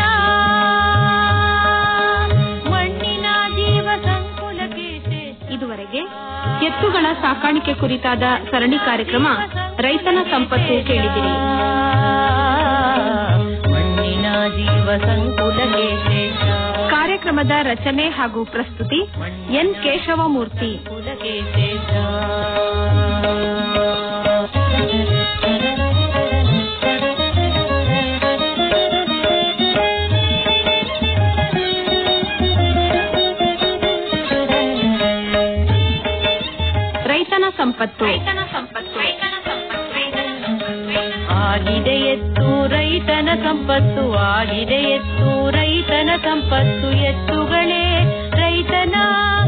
ಮಣ್ಣಿನ ಜೀವ ಸಂಕುಲಕ್ಕೆ ಶ್ರೇಷ್ಠ. ಇದುವರೆಗೆ ಎತ್ತುಗಳ ಸಾಕಾಣಿಕೆ ಕುರಿತಾದ ಸರಣಿ ಕಾರ್ಯಕ್ರಮ ರೈತನ ಸಂಪತ್ತು ಕೇಳಿದಿರಿ ಮಣ್ಣಿನ ಜೀವ ಸಂಕುಲಕ್ಕೆ ಶ್ರೇಷ್ಠ. ಕಾರ್ಯಕ್ರಮ ಕಾರ್ಯಕ್ರಮದ ರಚನೆ ಹಾಗೂ ಪ್ರಸ್ತುತಿ ಎನ್ ಕೇಶವಮೂರ್ತಿ ರೈತನ ಸಂಪತ್ತು ಆಗಿದೆ ಎತ್ತು ರೈತನ ಸಂಪತ್ತು ಆಗಿದೆ ಎತ್ತು ರೈತನ ಸಂಪತ್ತು ಎತ್ತುಗಳೇ ರೈತನ